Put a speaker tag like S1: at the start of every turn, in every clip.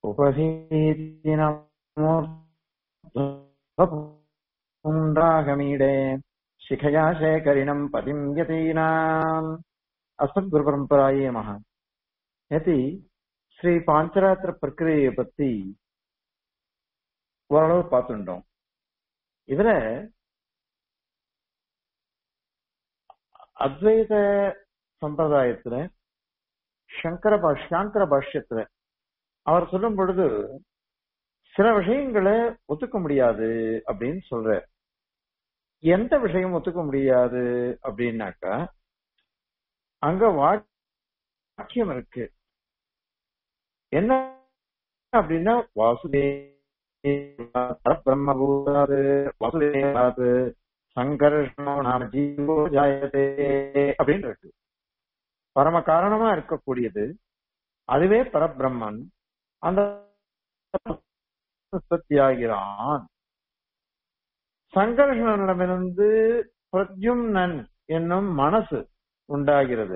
S1: उपहीतिनमूर्धागमीडे शिखया शेखरिणम् पतिम् यतीनाम् அஸ்மத் பரம்பராயே மகா நேத்தி ஸ்ரீ பாஞ்சராத்திர பிரக்கிரியை பத்தி ஓரளவு பார்த்துட்டோம் இதுல அத்வைத சம்பிரதாயத்துல சங்கர பாஷ் சாங்கர பாஷ்யத்துல அவர் சொல்லும் பொழுது சில விஷயங்களை ஒத்துக்க முடியாது அப்படின்னு சொல்ற எந்த விஷயம் ஒத்துக்க முடியாது அப்படின்னாக்கா அங்க வாக்கியம் இருக்கு என்ன அப்படின்னா வாசுதே பிரம்மபூதாது வாசுதேவாது சங்கர்ஷணோ நாம ஜீவோ ஜாயதே அப்படின்னு இருக்கு பரம காரணமா இருக்கக்கூடியது அதுவே பரபிரம்மன் அந்த உற்பத்தியாகிறான் சங்கர்ஷனிடமிருந்து பிரத்யும்னன் என்னும் மனசு உண்டாகிறது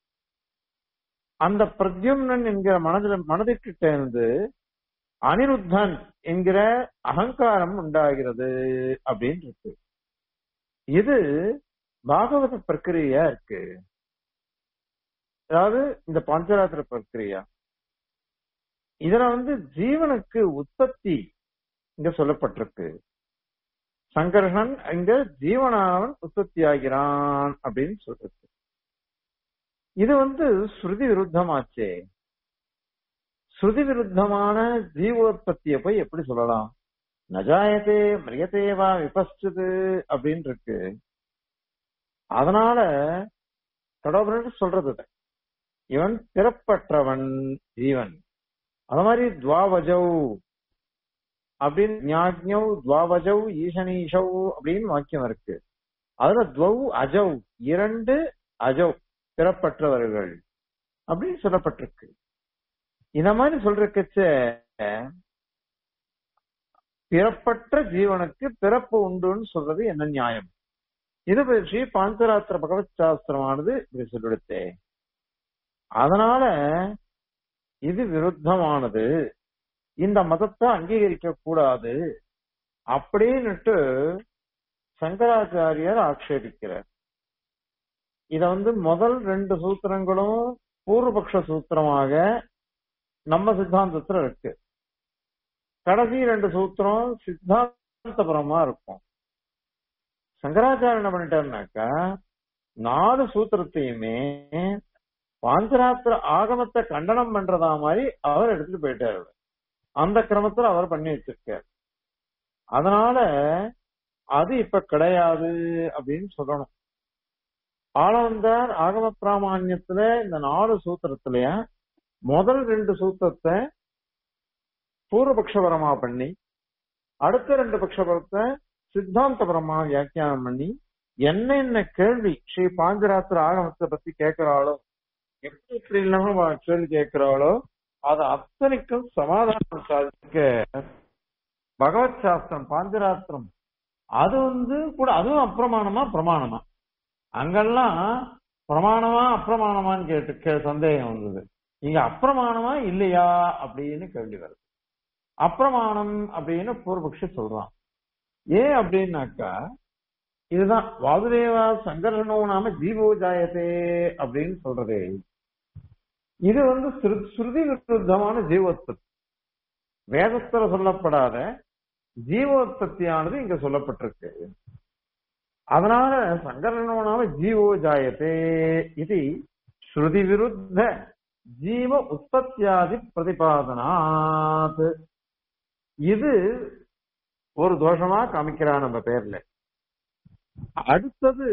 S1: அந்த பிரத்யும்னன் என்கிற மனதில் மனதிற்கிட்ட இருந்து அனிருத்தன் என்கிற அகங்காரம் உண்டாகிறது அப்படின்னு இருக்கு இது பாகவத பிரக்கிரியா இருக்கு அதாவது இந்த பஞ்சராத்திர பிரக்கிரியா இதுல வந்து ஜீவனுக்கு உற்பத்தி இங்க சொல்லப்பட்டிருக்கு சங்கர்ஷன் இங்க ஜீவனானவன் உற்பத்தி ஆகிறான் அப்படின்னு சொல்றது இது வந்து ஸ்ருதி விருத்தமாச்சே ஸ்ருதி விருத்தமான ஜீவோற்பத்திய போய் எப்படி சொல்லலாம் நஜாயத்தே மிரியத்தேவா விபஸ்து அப்படின்னு இருக்கு அதனால கடவுள் சொல்றது இவன் பிறப்பற்றவன் ஜீவன் அது மாதிரி துவாவஜௌ அப்படின்னு ஞாக்ஞௌ துவாவஜௌ ஈசனீஷௌ அப்படின்னு வாக்கியம் இருக்கு அதுல துவௌ அஜௌ இரண்டு அஜௌ பிறப்பற்றவர்கள் அப்படின்னு சொல்லப்பட்டிருக்கு இந்த மாதிரி சொல்றக்கச்ச பிறப்பற்ற ஜீவனுக்கு பிறப்பு உண்டுன்னு சொல்றது என்ன நியாயம் இது பற்றி பாஞ்சராத்திர பகவத் சாஸ்திரமானது இப்படி சொல்லிடுத்தே அதனால இது விருத்தமானது இந்த மதத்தை அங்கீகரிக்க கூடாது அப்படின்னுட்டு சங்கராச்சாரியர் ஆக்ஷேபிக்கிறார் இத வந்து முதல் ரெண்டு சூத்திரங்களும் பூர்வபக்ஷ சூத்திரமாக நம்ம சித்தாந்தத்துல இருக்கு கடைசி ரெண்டு சூத்திரம் சித்தாந்தபரமா இருக்கும் சங்கராச்சாரிய என்ன பண்ணிட்டாருனாக்கா நாலு சூத்திரத்தையுமே பாஞ்சராத்திர ஆகமத்தை கண்டனம் பண்றதா மாதிரி அவர் எடுத்துட்டு போயிட்டாரு அந்த கிரமத்துல அவர் பண்ணி வச்சிருக்கார் அதனால அது இப்ப கிடையாது அப்படின்னு சொல்லணும் ஆளவந்தார் ஆகம பிராமான்யத்துல இந்த நாலு சூத்திரத்திலய முதல் ரெண்டு சூத்திரத்தை பூர்வபக்ஷபரமா பண்ணி அடுத்த ரெண்டு பட்சபரத்தை சித்தாந்தபரமா வியாக்கியானம் பண்ணி என்னென்ன கேள்வி ஸ்ரீ பாஞ்சராத்திர ஆகமத்தை பத்தி கேட்கிறாளோ எப்படி இப்படி இல்லாம கேள்வி கேட்கிறாளோ அது அத்தனைக்கும் சமாதானம் சாதிக்க பகவத் சாஸ்திரம் பாஞ்சராத்திரம் அது வந்து கூட அதுவும் அப்பிரமாணமா பிரமாணமா அங்கெல்லாம் பிரமாணமா அப்பிரமாணமான்னு கேட்டு சந்தேகம் வந்தது இங்க அப்பிரமாணமா இல்லையா அப்படின்னு கேள்வி வருது அப்பிரமாணம் அப்படின்னு பூர்வபக்ஷி சொல்றான் ஏன் அப்படின்னாக்கா இதுதான் வாசுதேவா சங்கரனோ நாம ஜீவோ ஜாயத்தே அப்படின்னு சொல்றது இது வந்து ஸ்ருதி விருத்தமான ஜீவோத்பத்தி வேதத்துல சொல்லப்படாத ஜீவோத்பத்தியானது இங்க சொல்லப்பட்டிருக்கு அதனால சங்கரனோனாம ஜீவோ ஜாயத்தே இது ஸ்ருதி விருத்த ஜீவ உற்பத்தியாதி பிரதிபாதனாத் இது ஒரு தோஷமா காமிக்கிறான் நம்ம பேர்ல அடுத்தது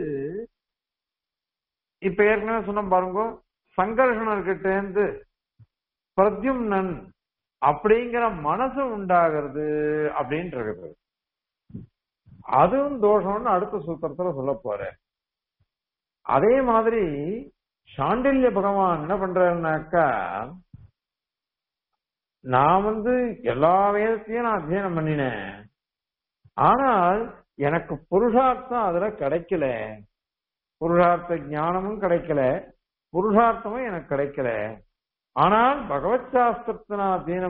S1: இப்ப ஏற்கனவே சொன்ன பாருங்க சங்கர்ஷணர்கிட்ட இருந்து பிரத்யும்னன் அப்படிங்கிற மனசு உண்டாகிறது அப்படின்றது அதுவும் தோஷம்னு அடுத்த சூத்திரத்துல சொல்ல போறேன் அதே மாதிரி சாண்டில்ய பகவான் என்ன பண்றாருனாக்கா நான் வந்து எல்லா வேதத்தையும் நான் அத்தியனம் பண்ணினேன் ஆனால் எனக்கு புருஷார்த்தம் அதுல கிடைக்கல புருஷார்த்த ஞானமும் கிடைக்கல புருஷார்த்தமும் எனக்கு கிடைக்கல ஆனால் பகவத் சாஸ்திரத்தின அத்தியனம்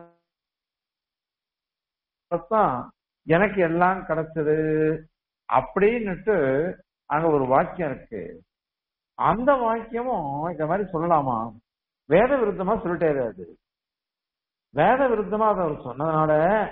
S1: தான் எனக்கு எல்லாம் கிடைச்சது அப்படின்னுட்டு அங்க ஒரு வாக்கியம் இருக்கு அந்த வாக்கியமும் இந்த மாதிரி சொல்லலாமா வேத விருத்தமா சொல்லிட்டே அது வேத விருத்தமா அதை அவர் சொன்னதுனால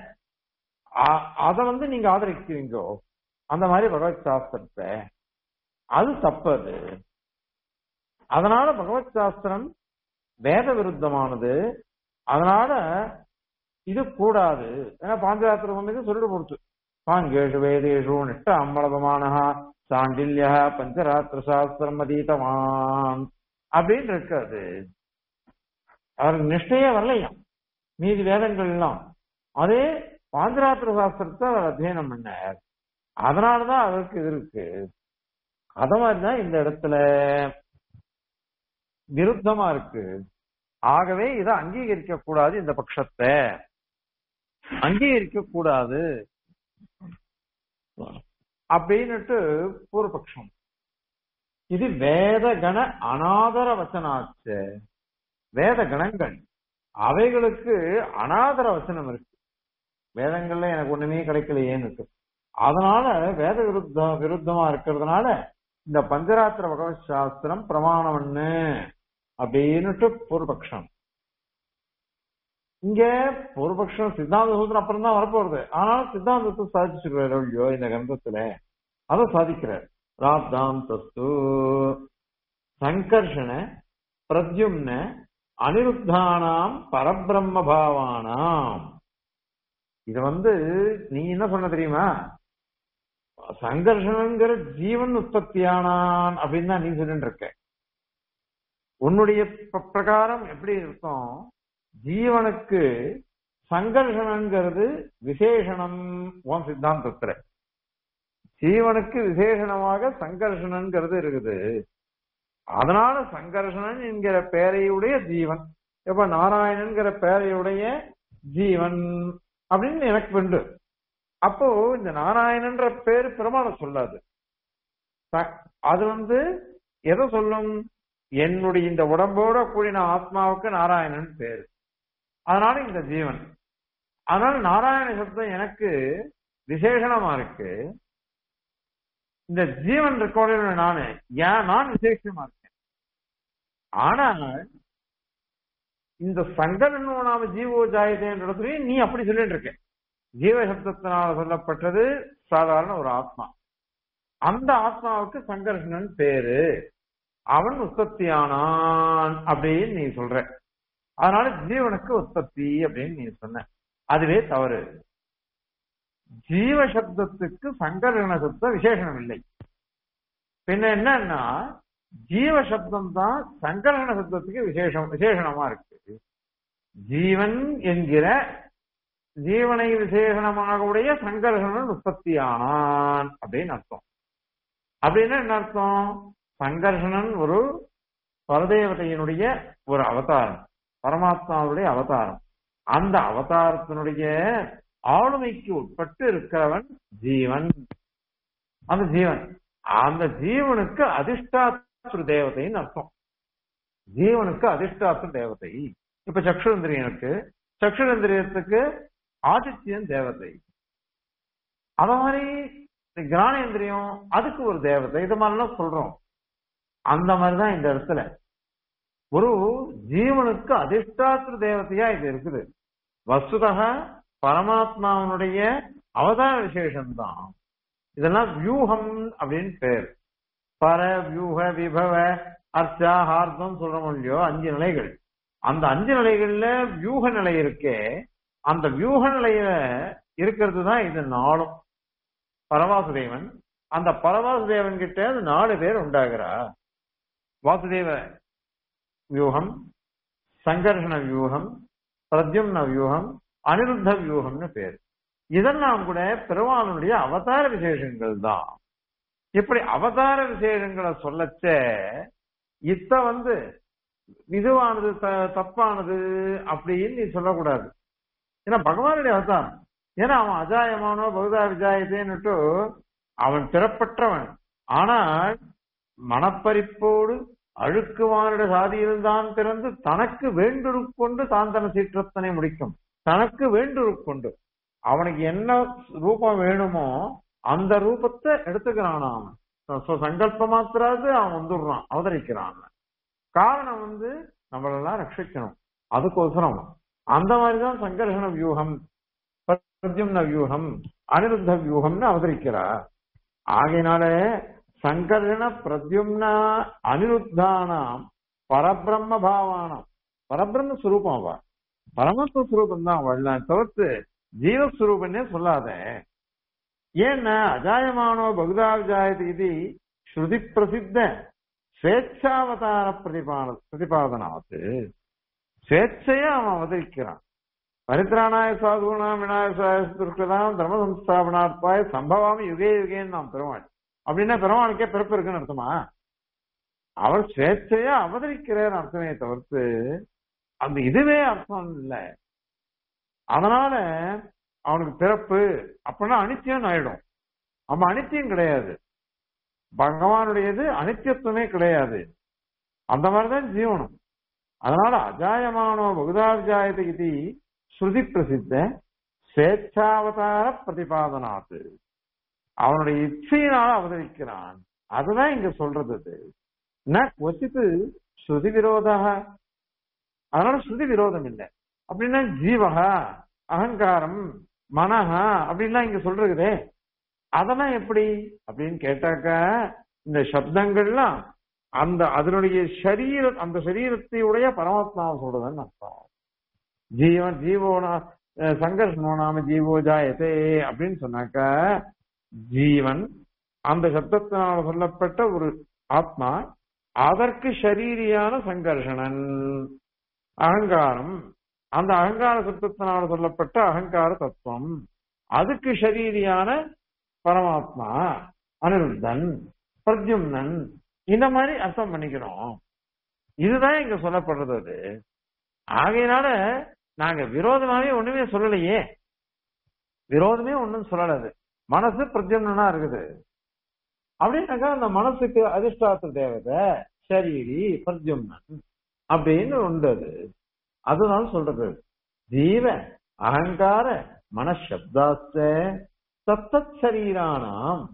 S1: அதை வந்து நீங்க ஆதரிக்கிறீங்கோ அந்த மாதிரி பகவத் சாஸ்திரத்தை அது தப்பது அதனால பகவத் சாஸ்திரம் வேத விருத்தமானது அதனால இது கூடாது ஏன்னா பாஞ்சராத்திர சமயத்தை சொல்லிட்டு கொடுத்து பாங்கேஷு வேதேஷு நிஷ்ட அம்பளபமானஹா சாண்டில்ய பஞ்சராத்திர சாஸ்திரம் அதீதமான் அப்படின்னு இருக்காது அவருக்கு நிஷ்டையே வரலையாம் மீதி வேதங்கள் எல்லாம் அதே பாஞ்சராத்திர சாஸ்திரத்தை அவர் அத்தியனம் பண்ணார் அதனாலதான் அவருக்கு இது இருக்கு அத மாதிரிதான் இந்த இடத்துல விருத்தமா இருக்கு ஆகவே இதை அங்கீகரிக்க கூடாது இந்த பட்சத்தை அங்கீகரிக்க கூடாது அப்படின்னுட்டு பூர்வபக்ஷம் இது வேத கண அனாதர வச்சனாச்சு வேத கணங்கள் அவைகளுக்கு அனாதர வச்சனம் இருக்கு வேதங்கள்ல எனக்கு ஒண்ணுமே கிடைக்கலையேன்னு இருக்கு அதனால வேத விருத்த விருத்தமா இருக்கிறதுனால இந்த பஞ்சராத்திர பகவத் சாஸ்திரம் பிரமாணம் என்ன அப்படின்னுட்டு பூர்வபக்ஷம் இங்க பூர்வபக்ஷம் சித்தாந்த சூத்திரம் அப்புறம் தான் வரப்போறது ஆனாலும் சித்தாந்தத்தை சாதிச்சிருக்காரு ஐயோ இந்த கிரந்தத்துல அதை சாதிக்கிறார் ராத்தாந்தஸ்து சங்கர்ஷண பிரத்யும்ன அனிருத்தானாம் பரபிரம்ம பாவானாம் இது வந்து நீ என்ன சொன்ன தெரியுமா சங்கர்ஷனங்கிற ஜீவன் உற்பத்தியானான் அப்படின்னு தான் நீ சொல்லிட்டு இருக்க உன்னுடைய பிரகாரம் எப்படி இருக்கும் ஜீவனுக்கு சங்கர்ஷனங்கிறது விசேஷனம் உன் சித்தாந்தத்துல ஜீவனுக்கு விசேஷணமாக சங்கர்ஷனங்கிறது இருக்குது அதனால சங்கர்ஷனன் என்கிற பெயரையுடைய ஜீவன் எப்ப நாராயணன்கிற பெயரையுடைய ஜீவன் அப்படின்னு எனக்கு உண்டு அப்போ இந்த நாராயணன்ற பேர் பிரமாணம் சொல்லாது அது வந்து எதை சொல்லும் என்னுடைய இந்த உடம்போட கூடின ஆத்மாவுக்கு நாராயணன் பேரு அதனால இந்த ஜீவன் அதனால நாராயண சப்தம் எனக்கு விசேஷணமா இருக்கு இந்த ஜீவன் இருக்கோட நானு ஏன் நான் விசேஷமா இருக்கேன் ஆனால் இந்த சங்கரனோ நாம ஜீவோ ஜாயதேன்றதுலயும் நீ அப்படி சொல்லிட்டு இருக்க ஜீவ சப்தத்தினால சொல்லப்பட்டது சாதாரண ஒரு ஆத்மா அந்த ஆத்மாவுக்கு சங்கர்ஷனன் பேரு அவன் உற்பத்தியானான் அப்படின்னு நீ சொல்ற அதனால ஜீவனுக்கு உற்பத்தி அப்படின்னு நீ சொன்ன அதுவே தவறு ஜீவ சப்தத்துக்கு சங்கரண சப்தம் விசேஷனம் இல்லை பின்ன என்னன்னா ஜீவ சப்தம் தான் சங்கரண சப்தத்துக்கு விசேஷம் விசேஷணமா இருக்கு ஜீவன் என்கிற ஜீவனை விசேஷணமாக உடைய சங்கர்ஷணன் உற்பத்தியானான் அப்படின்னு அர்த்தம் அப்படின்னா என்ன அர்த்தம் சங்கர்ஷணன் ஒரு பரதேவதையினுடைய ஒரு அவதாரம் பரமாத்மாவுடைய அவதாரம் அந்த அவதாரத்தினுடைய ஆளுமைக்கு உட்பட்டு இருக்கிறவன் ஜீவன் அந்த ஜீவன் அந்த ஜீவனுக்கு அதிர்ஷ்டாத்திரு தேவதைன்னு அர்த்தம் ஜீவனுக்கு அதிர்ஷ்டாத்திரு தேவதை இப்ப சக்ஷுந்திரியனுக்கு சக்ஷுரந்திரியத்துக்கு ஆதித்யன் தேவதை அத மாதிரி கிரானேந்திரியம் அதுக்கு ஒரு தேவதை இது மாதிரிலாம் சொல்றோம் அந்த மாதிரிதான் இந்த இடத்துல ஒரு ஜீவனுக்கு அதிர்ஷ்டாத்திர தேவதையா இது இருக்குது வசுதக பரமாத்மாவனுடைய அவதார விசேஷம்தான் இதெல்லாம் வியூகம் அப்படின்னு பேர் பர வியூக விபவ அர்ச்சா ஹார்தம் சொல்றோம் இல்லையோ அஞ்சு நிலைகள் அந்த அஞ்சு நிலைகள்ல வியூக நிலை இருக்கே அந்த வியூக நிலையில இருக்கிறது தான் இது நாளும் பரவாசுதேவன் அந்த பரவாசுதேவன் கிட்ட அந்த நாலு பேர் உண்டாகிறா வாசுதேவ வியூகம் சங்கர்ஷண வியூகம் பிரத்யும்ன வியூகம் அனிருத்த வியூகம்னு பேர் இதெல்லாம் கூட பெருமானுடைய அவதார விசேஷங்கள் தான் இப்படி அவதார விசேஷங்களை சொல்லச்ச இத்த வந்து இதுவானது தப்பானது அப்படின்னு நீ சொல்லக்கூடாது ஏன்னா பகவானுடைய அவதாரம் ஏன்னா அவன் அஜாயமானோ பகுதா விஜாயத்தேன்னுட்டு அவன் பிறப்பற்றவன் ஆனால் மனப்பறிப்போடு அழுக்குவானிட சாதியில்தான் பிறந்து தனக்கு வேண்டுருக்கொண்டு தான் தன சீற்றத்தனை முடிக்கும் தனக்கு வேண்டுருக்கொண்டு அவனுக்கு என்ன ரூபம் வேணுமோ அந்த ரூபத்தை எடுத்துக்கிறான் அவன் ச- சங்கல்ப மாத்திராது அவன் வந்துடுறான் அவதரிக்கிறான் காரணம் வந்து நம்மளெல்லாம் ரட்சிக்கணும் அதுக்கோசரம் அந்த மாதிரிதான் சங்கர்ஷண வியூகம் பிரத்யும்ன வியூகம் அனிருத்த வியூகம்னு அவதரிக்கிறார் ஆகையினால சங்கர்ஷண பிரத்யும்ன அனிருத்தானாம் பரபிரம்ம பாவானாம் பரபிரம்ம சுரூபம் அவ பரமத்துவ சுரூபம் தான் அவள் தவிர்த்து ஜீவஸ்வரூபன்னே சொல்லாத ஏன்னா அஜாயமானோ பகுதா விஜாயது இது ஸ்ருதி பிரசித்த ஸ்வேச்சாவதார பிரதிபாத பிரதிபாதனாத்து ஸ்வேச்சையா அவன் அவதரிக்கிறான் பரித்ராணாய சாதுனாம் விநாயகாய துர்க்கதாம் தர்ம சம்ஸ்தாபனாத்பாய சம்பவாமி யுகே யுகேன்னு நாம் பெருமாள் அப்படின்னா பெருமாளுக்கே பிறப்பு இருக்குன்னு அர்த்தமா அவர் ஸ்வேச்சையா அவதரிக்கிறார் அர்த்தமே தவிர்த்து அந்த இதுவே அர்த்தம் இல்லை அதனால அவனுக்கு பிறப்பு அப்படின்னா அனித்தியம் ஆயிடும் அவன் அனித்தியம் கிடையாது பகவானுடையது அனித்தியத்துவமே கிடையாது அந்த மாதிரிதான் ஜீவனம் அதனால அஜாயமானோ பகுதாவிஜாயது இது ஸ்ருதி பிரசித்த ஸ்வேச்சாவதார பிரதிபாதனாத்து அவனுடைய இச்சையினால அவதரிக்கிறான் அதுதான் இங்க சொல்றது அது ந கொச்சித்து ஸ்ருதி விரோதா அதனால ஸ்ருதி விரோதம் இல்லை அப்படின்னா ஜீவகா அகங்காரம் மனஹா அப்படின்லாம் இங்க சொல்றதே அதெல்லாம் எப்படி அப்படின்னு கேட்டாக்கா இந்த சப்தங்கள்லாம் அந்த அதனுடைய சரீர அந்த சரீரத்தையுடைய பரமாத்மாவை சொல்றதுன்னு அர்த்தம் ஜீவன் ஜீவோனா அஹ் சங்கர்ஷனோ நாம ஜீவோ ஜாயதே அப்படின்னு சொன்னாக்கா ஜீவன் அந்த சப்தத்தினால் சொல்லப்பட்ட ஒரு ஆத்மா அதற்கு ஷரீரியான சங்கர்ஷணன் அகங்காரம் அந்த அகங்கார சப்தத்தினால் சொல்லப்பட்ட அகங்கார தத்துவம் அதுக்கு ஷரீரியான பரமாத்மா அனிருத்தன் பிரத்யும்னன் இந்த மாதிரி அர்த்தம் பண்ணிக்கிறோம் இதுதான் இங்க சொல்லப்படுறது அது ஆகையினால நாங்க விரோதமாவே ஒண்ணுமே சொல்லலையே விரோதமே ஒண்ணும் சொல்லல அது மனசு பிரத்யும்னா இருக்குது அப்படின்னாக்கா அந்த மனசுக்கு அதிர்ஷ்டாத்த தேவதை சரீரி பிரத்யும்னன் அப்படின்னு உண்டு அது அதனால சொல்றது ஜீவ அகங்கார மனசப்தாஸ்த தத்தத் சரீரானாம்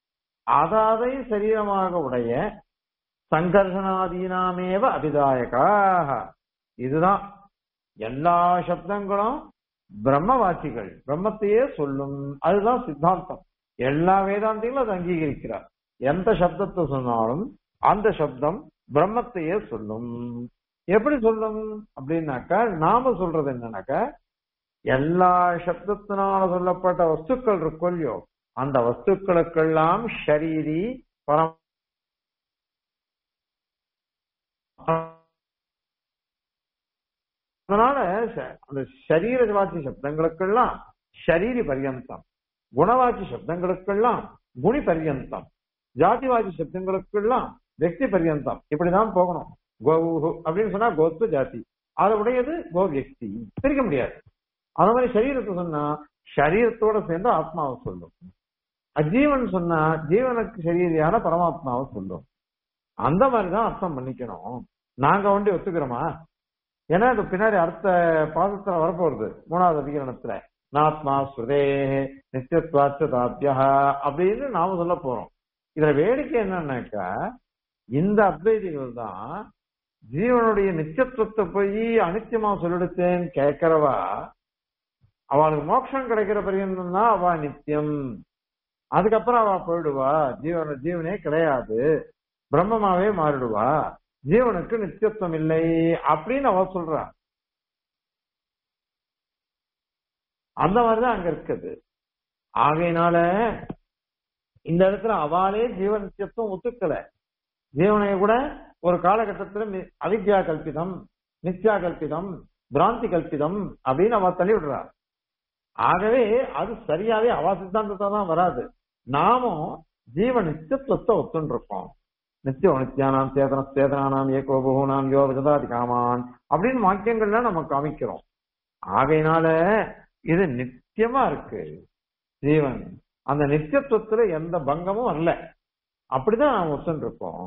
S1: அதாதை சரீரமாக உடைய சங்கர்ஷனாதீனாமேவ அபிதாயகாக இதுதான் எல்லா சப்தங்களும் பிரம்மவாச்சிகள் பிரம்மத்தையே சொல்லும் அதுதான் சித்தாந்தம் எல்லா வேதாந்திகளும் அதை அங்கீகரிக்கிறார் எந்த சப்தத்தை சொன்னாலும் அந்த சப்தம் பிரம்மத்தையே சொல்லும் எப்படி சொல்லும் அப்படின்னாக்கா நாம சொல்றது என்னன்னாக்கா எல்லா சப்தத்தினால சொல்லப்பட்ட வஸ்துக்கள் இருக்கும் இல்லையோ அந்த வஸ்துக்களுக்கெல்லாம் ஷரீரி பரம் அதனால ச- அந்த சரீரவாச்சி சப்தங்களுக்கெல்லாம் ஷரீரி பர்யந்தம் குணவாச்சி சப்தங்களுக்கெல்லாம் குணி பர்யந்தம் ஜாதிவாச்சி சப்தங்களுக்கெல்லாம் வெக்தி பர்யந்தம் இப்படிதான் போகணும் கோவு அப்படின்னு சொன்னா கோத்து ஜாதி அதை உடையது கோ வியக்தி பிரிக்க முடியாது அந்த மாதிரி சரீரத்தை சொன்னா சரீரத்தோட சேர்ந்து ஆத்மாவை சொல்லும் அஜீவன் சொன்னா ஜீவனுக்கு சரீரியான பரமாத்மாவை சொல்லும் அந்த மாதிரிதான் அர்த்தம் பண்ணிக்கணும் நாங்க ஒண்டி ஒத்துக்கிறோமா ஏன்னா இது பின்னாடி அடுத்த பாதத்துல வரப்போறது மூணாவது அதிகரணத்துல நாத்மா ஸ்ருதே நித்தியத்வாச்ச தாத்தியா அப்படின்னு நாம சொல்ல போறோம் இதுல வேடிக்கை என்னன்னாக்கா இந்த அத்வைதிகள் தான் ஜீவனுடைய நித்தியத்துவத்தை போய் அனித்தியமா சொல்லிடுத்தேன்னு கேட்கிறவா அவளுக்கு மோட்சம் கிடைக்கிற பரியந்தம் தான் அவ நித்தியம் அதுக்கப்புறம் அவ போயிடுவா ஜீவன ஜீவனே கிடையாது பிரம்மமாவே மாறிடுவா ஜீவனுக்கு நித்தியத்துவம் இல்லை அப்படின்னு அவ சொல்றா அந்த மாதிரிதான் அங்க இருக்குது ஆகையினால இந்த இடத்துல அவாலே ஜீவன் நித்தியத்துவம் ஒத்துக்கல ஜீவனை கூட ஒரு காலகட்டத்துல நி- அவித்யா கல்பிதம் நித்யா கல்பிதம் பிராந்தி கல்பிதம் அப்படின்னு அவ தள்ளி விடுறா ஆகவே அது சரியாவே அவா சித்தாந்தத்தை தான் வராது நாமும் ஜீவ நித்தியத்துவத்தை ஒத்துன்னு இருக்கோம் நித்திய நித்யானாம் சேதன சேதனானாம் ஏகோ பகுனாம் யோ விததாதி காமான் அப்படின்னு வாக்கியங்கள்லாம் நம்ம காமிக்கிறோம் ஆகையினால இது நித்தியமா இருக்கு ஜீவன் அந்த நித்தியத்துவத்துல எந்த பங்கமும் வரல அப்படிதான் நாம் ஒத்துன்னு இருக்கோம்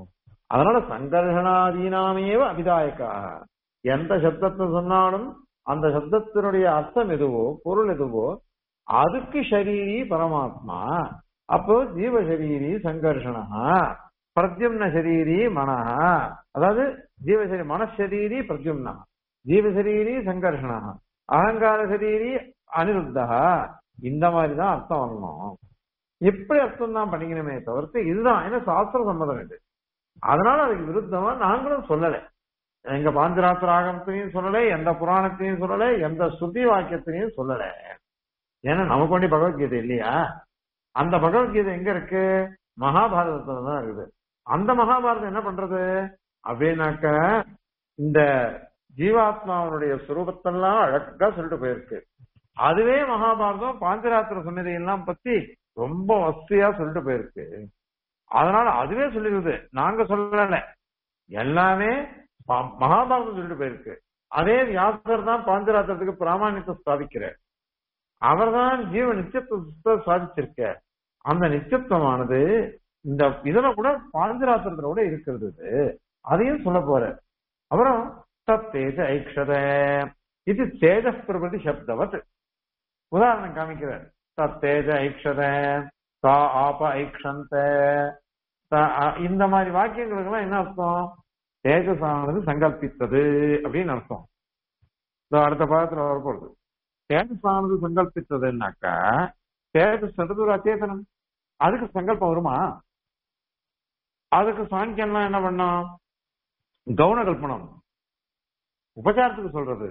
S1: அதனால சங்கர்ஷனாதீனாமேவ அபிதாயக்கா எந்த சப்தத்தை சொன்னாலும் அந்த சப்தத்தினுடைய அர்த்தம் எதுவோ பொருள் எதுவோ அதுக்கு ஷரீரி பரமாத்மா அப்போ ஜீவ சரீரி சங்கர்ஷனா பிரத்யும்ன சரீரி மனஹ அதாவது ஜீவசரீரி மனசரீரி பிரத்யும்னா ஜீவசரீரி சங்கர்ஷனா அகங்கார சரீரி அனிருத்தா இந்த மாதிரி தான் அர்த்தம் வரணும் இப்படி அர்த்தம் தான் பண்ணிக்கணுமே தவிர்த்து இதுதான் ஏன்னா சாஸ்திர சம்மதம் இது அதனால அதுக்கு விருத்தமா நாங்களும் சொல்லலை எங்க பாஞ்சராத்திர ஆகமத்திலையும் சொல்லலை எந்த புராணத்தையும் சொல்லலை எந்த ஸ்ருதி வாக்கியத்திலையும் சொல்லலை ஏன்னா நமக்கு வேண்டிய பகவத்கீதை இல்லையா அந்த பகவத்கீதை எங்க இருக்கு மகாபாரதத்துல தான் இருக்குது அந்த மகாபாரதம் என்ன பண்றது அப்படின்னாக்க இந்த ஜீவாத்மாவனுடைய சுரூபத்தெல்லாம் அழகா சொல்லிட்டு போயிருக்கு அதுவே மகாபாரதம் பாஞ்சராத்திர சன்னதியெல்லாம் பத்தி ரொம்ப வசதியா சொல்லிட்டு போயிருக்கு அதனால அதுவே சொல்லிடுது நாங்க சொல்லல எல்லாமே ப- மகாபாரதம் சொல்லிட்டு போயிருக்கு அதே வியாசர் தான் பாஞ்சராத்திரத்துக்கு பிராமணியத்தை ஸ்தாபிக்கிறார் அவர்தான் ஜீவ நிச்சயத்துவத்தை சாதிச்சிருக்க அந்த நிச்சயத்துவமானது இந்த இதுல கூட பாஞ்சராத்திரத்துல கூட இருக்கிறது இது. அதையும் சொல்ல போற அப்புறம் தத் தேஜ ஐக்ஷத இது தேஜ பிரபதி சப்தவத் உதாரணம் காமிக்கிறார் தத் தேஜ ஐக்ஷத தா ஆப ஐக்ஷந்த த- அ- இந்த மாதிரி வாக்கியங்களுக்கெல்லாம் என்ன அர்த்தம் தேஜஸானது சங்கல்பித்தது அப்படின்னு அர்த்தம் இதோ அடுத்த பாகத்துல வரப்போகுது தேஜஸானது சங்கல்பித்ததுன்னாக்கா தேஜஸ்ன்றது ஒரு அச்சேதனம் அதுக்கு சங்கல்பம் வருமா அதுக்கு சாங்கியம்லாம் என்ன பண்ணோம் கவுன கல்பனம் உபச்சாரத்துக்கு சொல்றது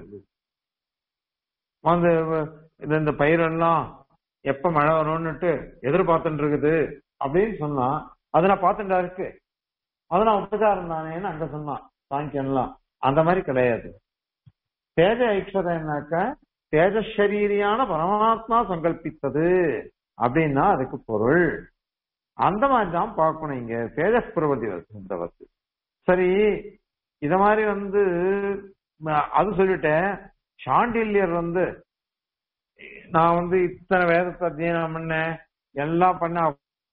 S1: வந்து இந்த இந்த பயிரெல்லாம் எப்ப மழை வரும்னுட்டு எதிர்பார்த்துட்டு இருக்குது அப்படின்னு சொன்னா அதை நான் பார்த்துட்டா இருக்கு அது நான் உபச்சாரம் தானேன்னு அங்க சொன்னான் சாங்கியம்லாம் அந்த மாதிரி கிடையாது தேஜ ஐக்ஷதைனாக்க தேஜசரீரியான பரமாத்மா சங்கல்பித்தது அப்படின்னா அதுக்கு பொருள் அந்த மாதிரி தான் பார்க்கணும் இங்க தேஜஸ் பிரபதி வசந்தவத்து சரி இத மாதிரி வந்து ம- அது சொல்லிட்டேன் சாண்டில்யர் வந்து நான் வந்து இத்தனை வேதத்தை அத்தியனம் பண்ணேன் எல்லாம் பண்ண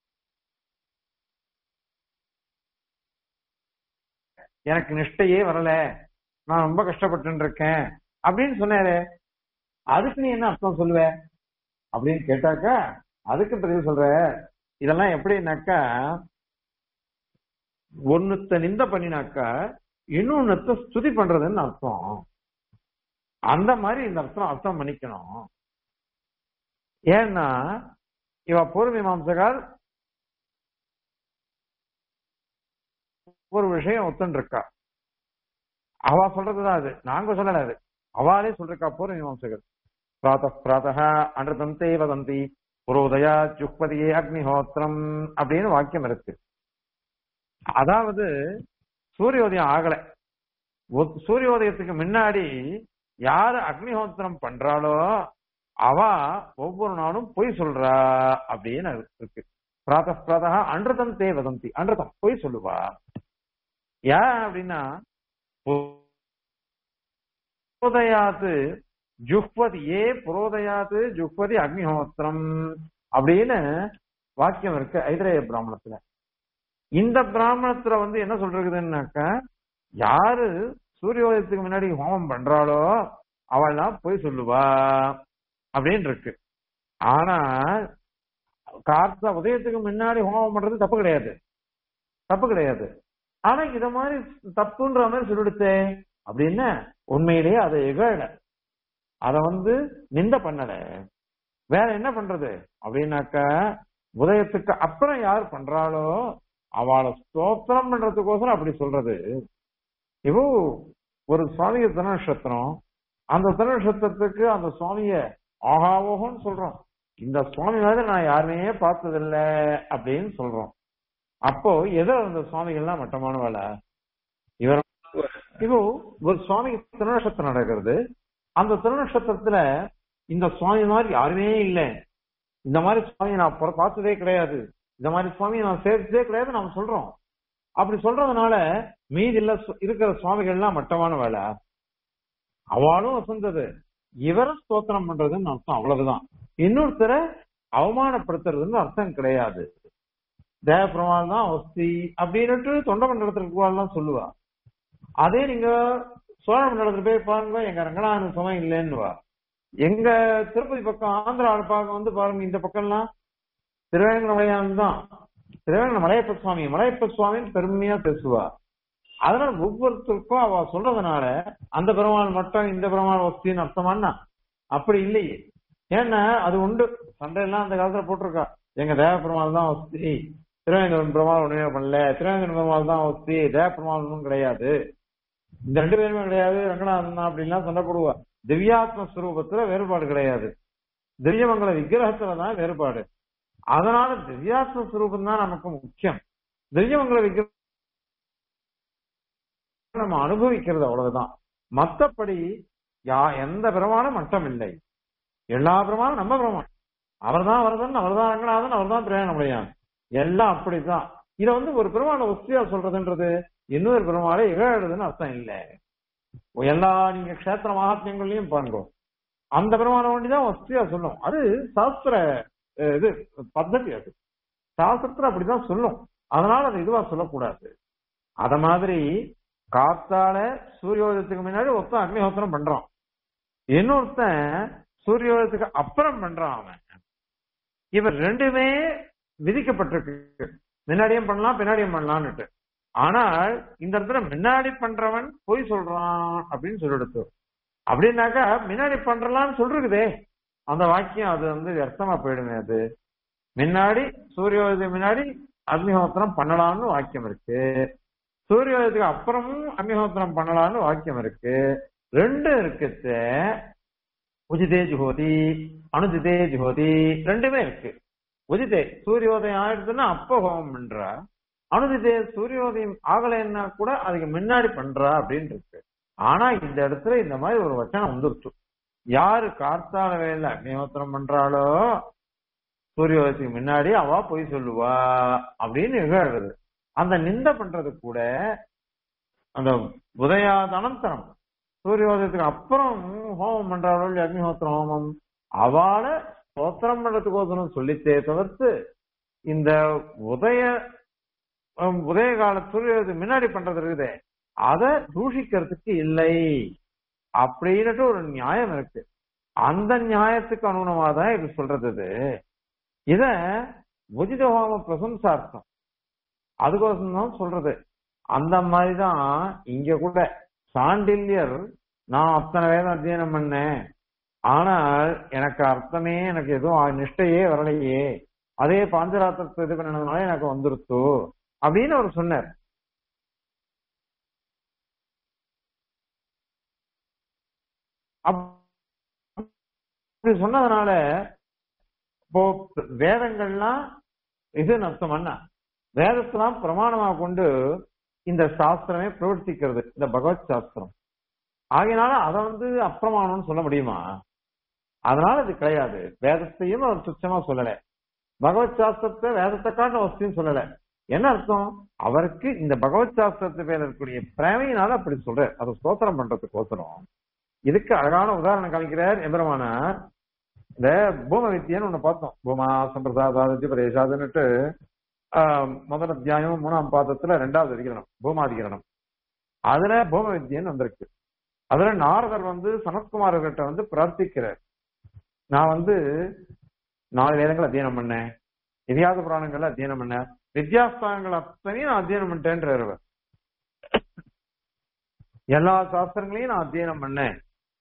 S1: எனக்கு நிஷ்டையே வரல நான் ரொம்ப கஷ்டப்பட்டு இருக்கேன் அப்படின்னு சொன்னாரு அதுக்கு நீ என்ன அர்த்தம் சொல்லுவ அப்படின்னு கேட்டாக்கா அதுக்கு பதில் சொல்ற இதெல்லாம் எப்படின்னாக்கா ஒன்னுத்த நிந்த பண்ணினாக்கா இன்னொன்னுத்த ஸ்துதி பண்றதுன்னு அர்த்தம் அந்த மாதிரி இந்த அர்த்தம் அர்த்தம் பண்ணிக்கணும் ஏன்னா இவ பூர்வ மீமாம்சகால் ஒரு விஷயம் ஒத்துன்னு இருக்கா அவ சொல்றதுதான் அது நாங்க சொல்லல அது அவாலே சொல்றா பூர்வ மீமாம்சகர் பிராத பிராத்தः அனிருதந்தே வதந்தி புரோதயா ஜுக்பதியே அக்னிஹோத்திரம் அப்படின்னு வாக்கியம் இருக்கு அதாவது சூரியோதயம் ஆகல ஒ- சூரியோதயத்துக்கு முன்னாடி யாரு அக்னிஹோத்திரம் பண்றாளோ அவ ஒவ்வொரு நாளும் பொய் சொல்றா அப்படின்னு இருக்கு பிராத பிராதா அன்றுதம் தே வதந்தி அன்றுதம் பொய் சொல்லுவா ஏன் அப்படின்னா புரோதயாத்து ஜுஹ்வதி ஏ புரோதயாத்து ஜுஹ்வதி அக்னிஹோத்திரம் அப்படின்னு வாக்கியம் இருக்கு ஐதரேய பிராமணத்துல இந்த பிராமணத்துல வந்து என்ன சொல்றதுன்னாக்கா யாரு சூரியோதயத்துக்கு முன்னாடி ஹோமம் பண்றாளோ அவள்லாம் போய் சொல்லுவா அப்படின்னு இருக்கு ஆனா கார்த்த உதயத்துக்கு முன்னாடி ஹோமம் பண்றது தப்பு கிடையாது தப்பு கிடையாது ஆனா இத மாதிரி தப்புன்ற மாதிரி சொல்லிடுத்தே அப்படின்னு உண்மையிலேயே அதை எகழ அத வந்து நிந்த பண்ணல வேற என்ன பண்றது அப்படின்னாக்கா உதயத்துக்கு அப்புறம் யார் பண்றாளோ அவளை ஸ்தோத்திரம் பண்றதுக்கோசரம் அப்படி சொல்றது இப்போ ஒரு சுவாமிய திருநட்சத்திரம் அந்த திருநட்சத்திரத்துக்கு அந்த சுவாமிய ஆகாவோகம்னு சொல்றோம் இந்த சுவாமி மாதிரி நான் யாருமே பார்த்ததில்ல அப்படின்னு சொல்றோம் அப்போ எதோ அந்த சுவாமிகள்லாம் மட்டமான வேலை இவர் இப்போ ஒரு சுவாமிக்கு திருநட்சத்திரம் நடக்கிறது அந்த திருநட்சத்திரத்துல இந்த சுவாமி மாதிரி யாருமே இல்லை இந்த மாதிரி சுவாமி நான் பொற- பார்த்ததே கிடையாது இந்த மாதிரி சுவாமி நான் சேர்த்ததே கிடையாது நாம சொல்றோம் அப்படி சொல்றதுனால மீதி இல்ல சு- இருக்கிற சுவாமிகள்லாம் மட்டமான வேலை அவளும் வசந்தது இவரை ஸ்தோத்திரம் பண்றதுன்னு அர்த்தம் அவ்வளவுதான் இன்னொருத்தரை அவமானப்படுத்துறதுன்னு அர்த்தம் கிடையாது தேவ பெருமாள் தான் ஒஸ்தி அப்படின்னுட்டு தொண்ட மண்டலத்தில் இருக்கவாள்லாம் சொல்லுவா அதே நீங்க சோழ மண்டலத்துல போய் பாருங்க எங்க ரங்கநாதன் சுமம் இல்லைன்னுவா எங்க திருப்பதி பக்கம் ஆந்திரா பார்க்க வந்து பாருங்க இந்த பக்கம்லாம் திருவேங்கட மலையான் தான் திருவேங்கட மலையப்ப சுவாமி மலையப்ப சுவாமின்னு பெருமையா பேசுவா அதனால ஒவ்வொருத்தருக்கும் அவ சொல்றதுனால அந்த பெருமாள் மட்டும் இந்த பெருமாள் வசதின்னு அர்த்தமானா அப்படி இல்லையே ஏன்னா அது உண்டு சண்டையெல்லாம் அந்த காலத்துல போட்டிருக்கா எங்க தேவ பெருமாள் தான் வசதி திருவேங்கடன் பெருமாள் ஒண்ணுமே பண்ணல திருவேங்கடன் பெருமாள் தான் வசதி தேவ பெருமாள் ஒன்றும் கிடையாது இந்த ரெண்டு பேருமே கிடையாது ரங்கநாதன் தான் அப்படின்லாம் சண்டை போடுவா திவ்யாத்ம ஸ்வரூபத்துல வேறுபாடு கிடையாது திவ்யமங்கல விக்கிரகத்துல தான் வேறுபாடு அதனால திவ்யாத்ம ஸ்வரூபம் தான் நமக்கு முக்கியம் திவ்யமங்கல விக்கிரகம் நம்ம அனுபவிக்கிறது அவ்வளவுதான் மத்தபடி யா எந்த பிரமாணம் மட்டம் இல்லை எல்லா பிரமாணம் நம்ம பிரமாணம் அவர் தான் வரதன் அவர் தான் ரங்கநாதன் அவர் தான் பிரயாணமுடையான் எல்லாம் அப்படிதான் இத வந்து ஒரு பெருமான வசதியா சொல்றதுன்றது இன்னொரு பெருமாளை இகழுதுன்னு அர்த்தம் இல்லை எல்லா நீங்க கஷேத்திர மகாத்மியங்களையும் பாருங்க அந்த பெருமானை ஒண்டிதான் வசதியா சொல்லும் அது சாஸ்திர அஹ், இது பద్ధதி அது சாஸ்திரத்துல அப்படிதான் சொல்லும் அதனால அது இதுவா சொல்லக்கூடாது அத மாதிரி காத்தால சூரியோதயத்துக்கு முன்னாடி ஒருத்தன் அக்னிஹோத்திரம் பண்றான் இன்னொருத்தன் சூரியோதயத்துக்கு அப்புறம் பண்றான் அவன் இவர் ரெண்டுமே விதிக்கப்பட்டிருக்கு முன்னாடியும் பண்ணலாம் பின்னாடியும் பண்ணலாம்னுட்டு ஆனால் இந்த இடத்துல முன்னாடி பண்றவன் பொய் சொல்றான் அப்படின்னு சொல்லிடுத்து அப்படின்னாக்கா முன்னாடி பண்றலாம்னு சொல்றதே அந்த வாக்கியம் அது வந்து வியர்த்தமா போயிடுமே அது முன்னாடி சூரியோதயம் முன்னாடி அக்னிஹோத்திரம் பண்ணலாம்னு வாக்கியம் இருக்கு சூரியோதயத்துக்கு அப்புறமும் அக்னிஹோத்திரம் பண்ணலாம்னு வாக்கியம் இருக்கு ரெண்டு இருக்குது உஜிதே ஜுஹோதி அனுஜிதே ஜுஹோதி ரெண்டுமே இருக்கு உஜிதே சூரியோதயம் ஆயிடுதுன்னா அப்ப ஹோமம் பண்றா அனுஜிதே சூரியோதயம் ஆகலைன்னா கூட அதுக்கு முன்னாடி பண்றா அப்படின்னு இருக்கு ஆனா இந்த இடத்துல இந்த மாதிரி ஒரு வச்சனம் வந்துருச்சு யாரு கார்த்தால வேலை அக்னிஹோத்திரம் பண்றாளோ சூரியோதயத்துக்கு முன்னாடி அவ பொய் சொல்லுவா அப்படின்னு நிகழ்றது அந்த நிந்த பண்றது கூட அந்த உதயாதனந்தரம் சூரியோதயத்துக்கு அப்புறம் ஹோமம் பண்றாளோ இல்லையா அக்னிஹோத்திரம் ஹோமம் அவளை ஸ்தோத்திரம் பண்றதுக்கோசரம் சொல்லித்தே தவிர்த்து இந்த உதய ஹம், உதய கால சூரியோதயத்துக்கு முன்னாடி பண்றது இருக்குதே அதை தூஷிக்கிறதுக்கு இல்லை அப்படின்னுட்டு ஒரு நியாயம் இருக்கு அந்த நியாயத்துக்கு அனுகுணமா தான் இது சொல்றது இது இத உஜித ஹோம பிரசம்சார்த்தம் அதுக்கோசம் தான் சொல்றது அந்த மாதிரிதான் இங்க கூட சாண்டில்யர் நான் அத்தனை வேதம் அத்தியனம் பண்ணேன் ஆனால் எனக்கு அர்த்தமே எனக்கு எதுவும் ஆ- நிஷ்டையே வரலையே அதே பாஞ்சராத்திரத்தை இது பண்ணதுனால எனக்கு வந்துருத்து அப்படின்னு அவர் சொன்னார் அப்- அப்படி சொன்னதுனால இப்போ வேதங்கள்லாம் இது நஷ்டம் என்ன வேதத்தெல்லாம் பிரமாணமா கொண்டு இந்த சாஸ்திரமே பிரவர்த்திக்கிறது இந்த பகவத் சாஸ்திரம் ஆகையினால அதை வந்து அப்பிரமாணம்னு சொல்ல முடியுமா அதனால அது கிடையாது வேதத்தையும் அவர் துச்சமா சொல்லல பகவத் சாஸ்திரத்தை வேதத்தை காட்ட வசதியும் சொல்லல என்ன அர்த்தம் அவருக்கு இந்த பகவத் சாஸ்திரத்து மேல இருக்கக்கூடிய பிரேமையினால அப்படி சொல்ற அதை ஸ்தோத்திரம் பண்றதுக்கோசரம் இதுக்கு அழகான உதாரணம் காமிக்கிறார் எம்பெருமானார் இந்த பூம வித்தியன்னு ஒண்ணு பார்த்தோம் பூமா சம்பிரதாதாதி பிரதேசாதுன்னுட்டு ஆஹ், முதல் அத்தியாயம் மூணாம் பாதத்துல ரெண்டாவது அதிகரணம் பூமாதிகரணம் அதுல பூம வித்தியன்னு வந்திருக்கு அதுல நாரதர் வந்து சனத்குமார்கிட்ட வந்து பிரார்த்திக்கிறார் நான் வந்து நாலு வேதங்கள் அத்தியனம் பண்ணேன் இதிகாச புராணங்கள் அத்தியனம் பண்ணேன் வித்யாஸ்தானங்கள் அத்தனையும் நான் அத்தியனம் பண்ணிட்டேன்றார் அவர் எல்லா சாஸ்திரங்களையும் நான் அத்தியனம் பண்ணேன்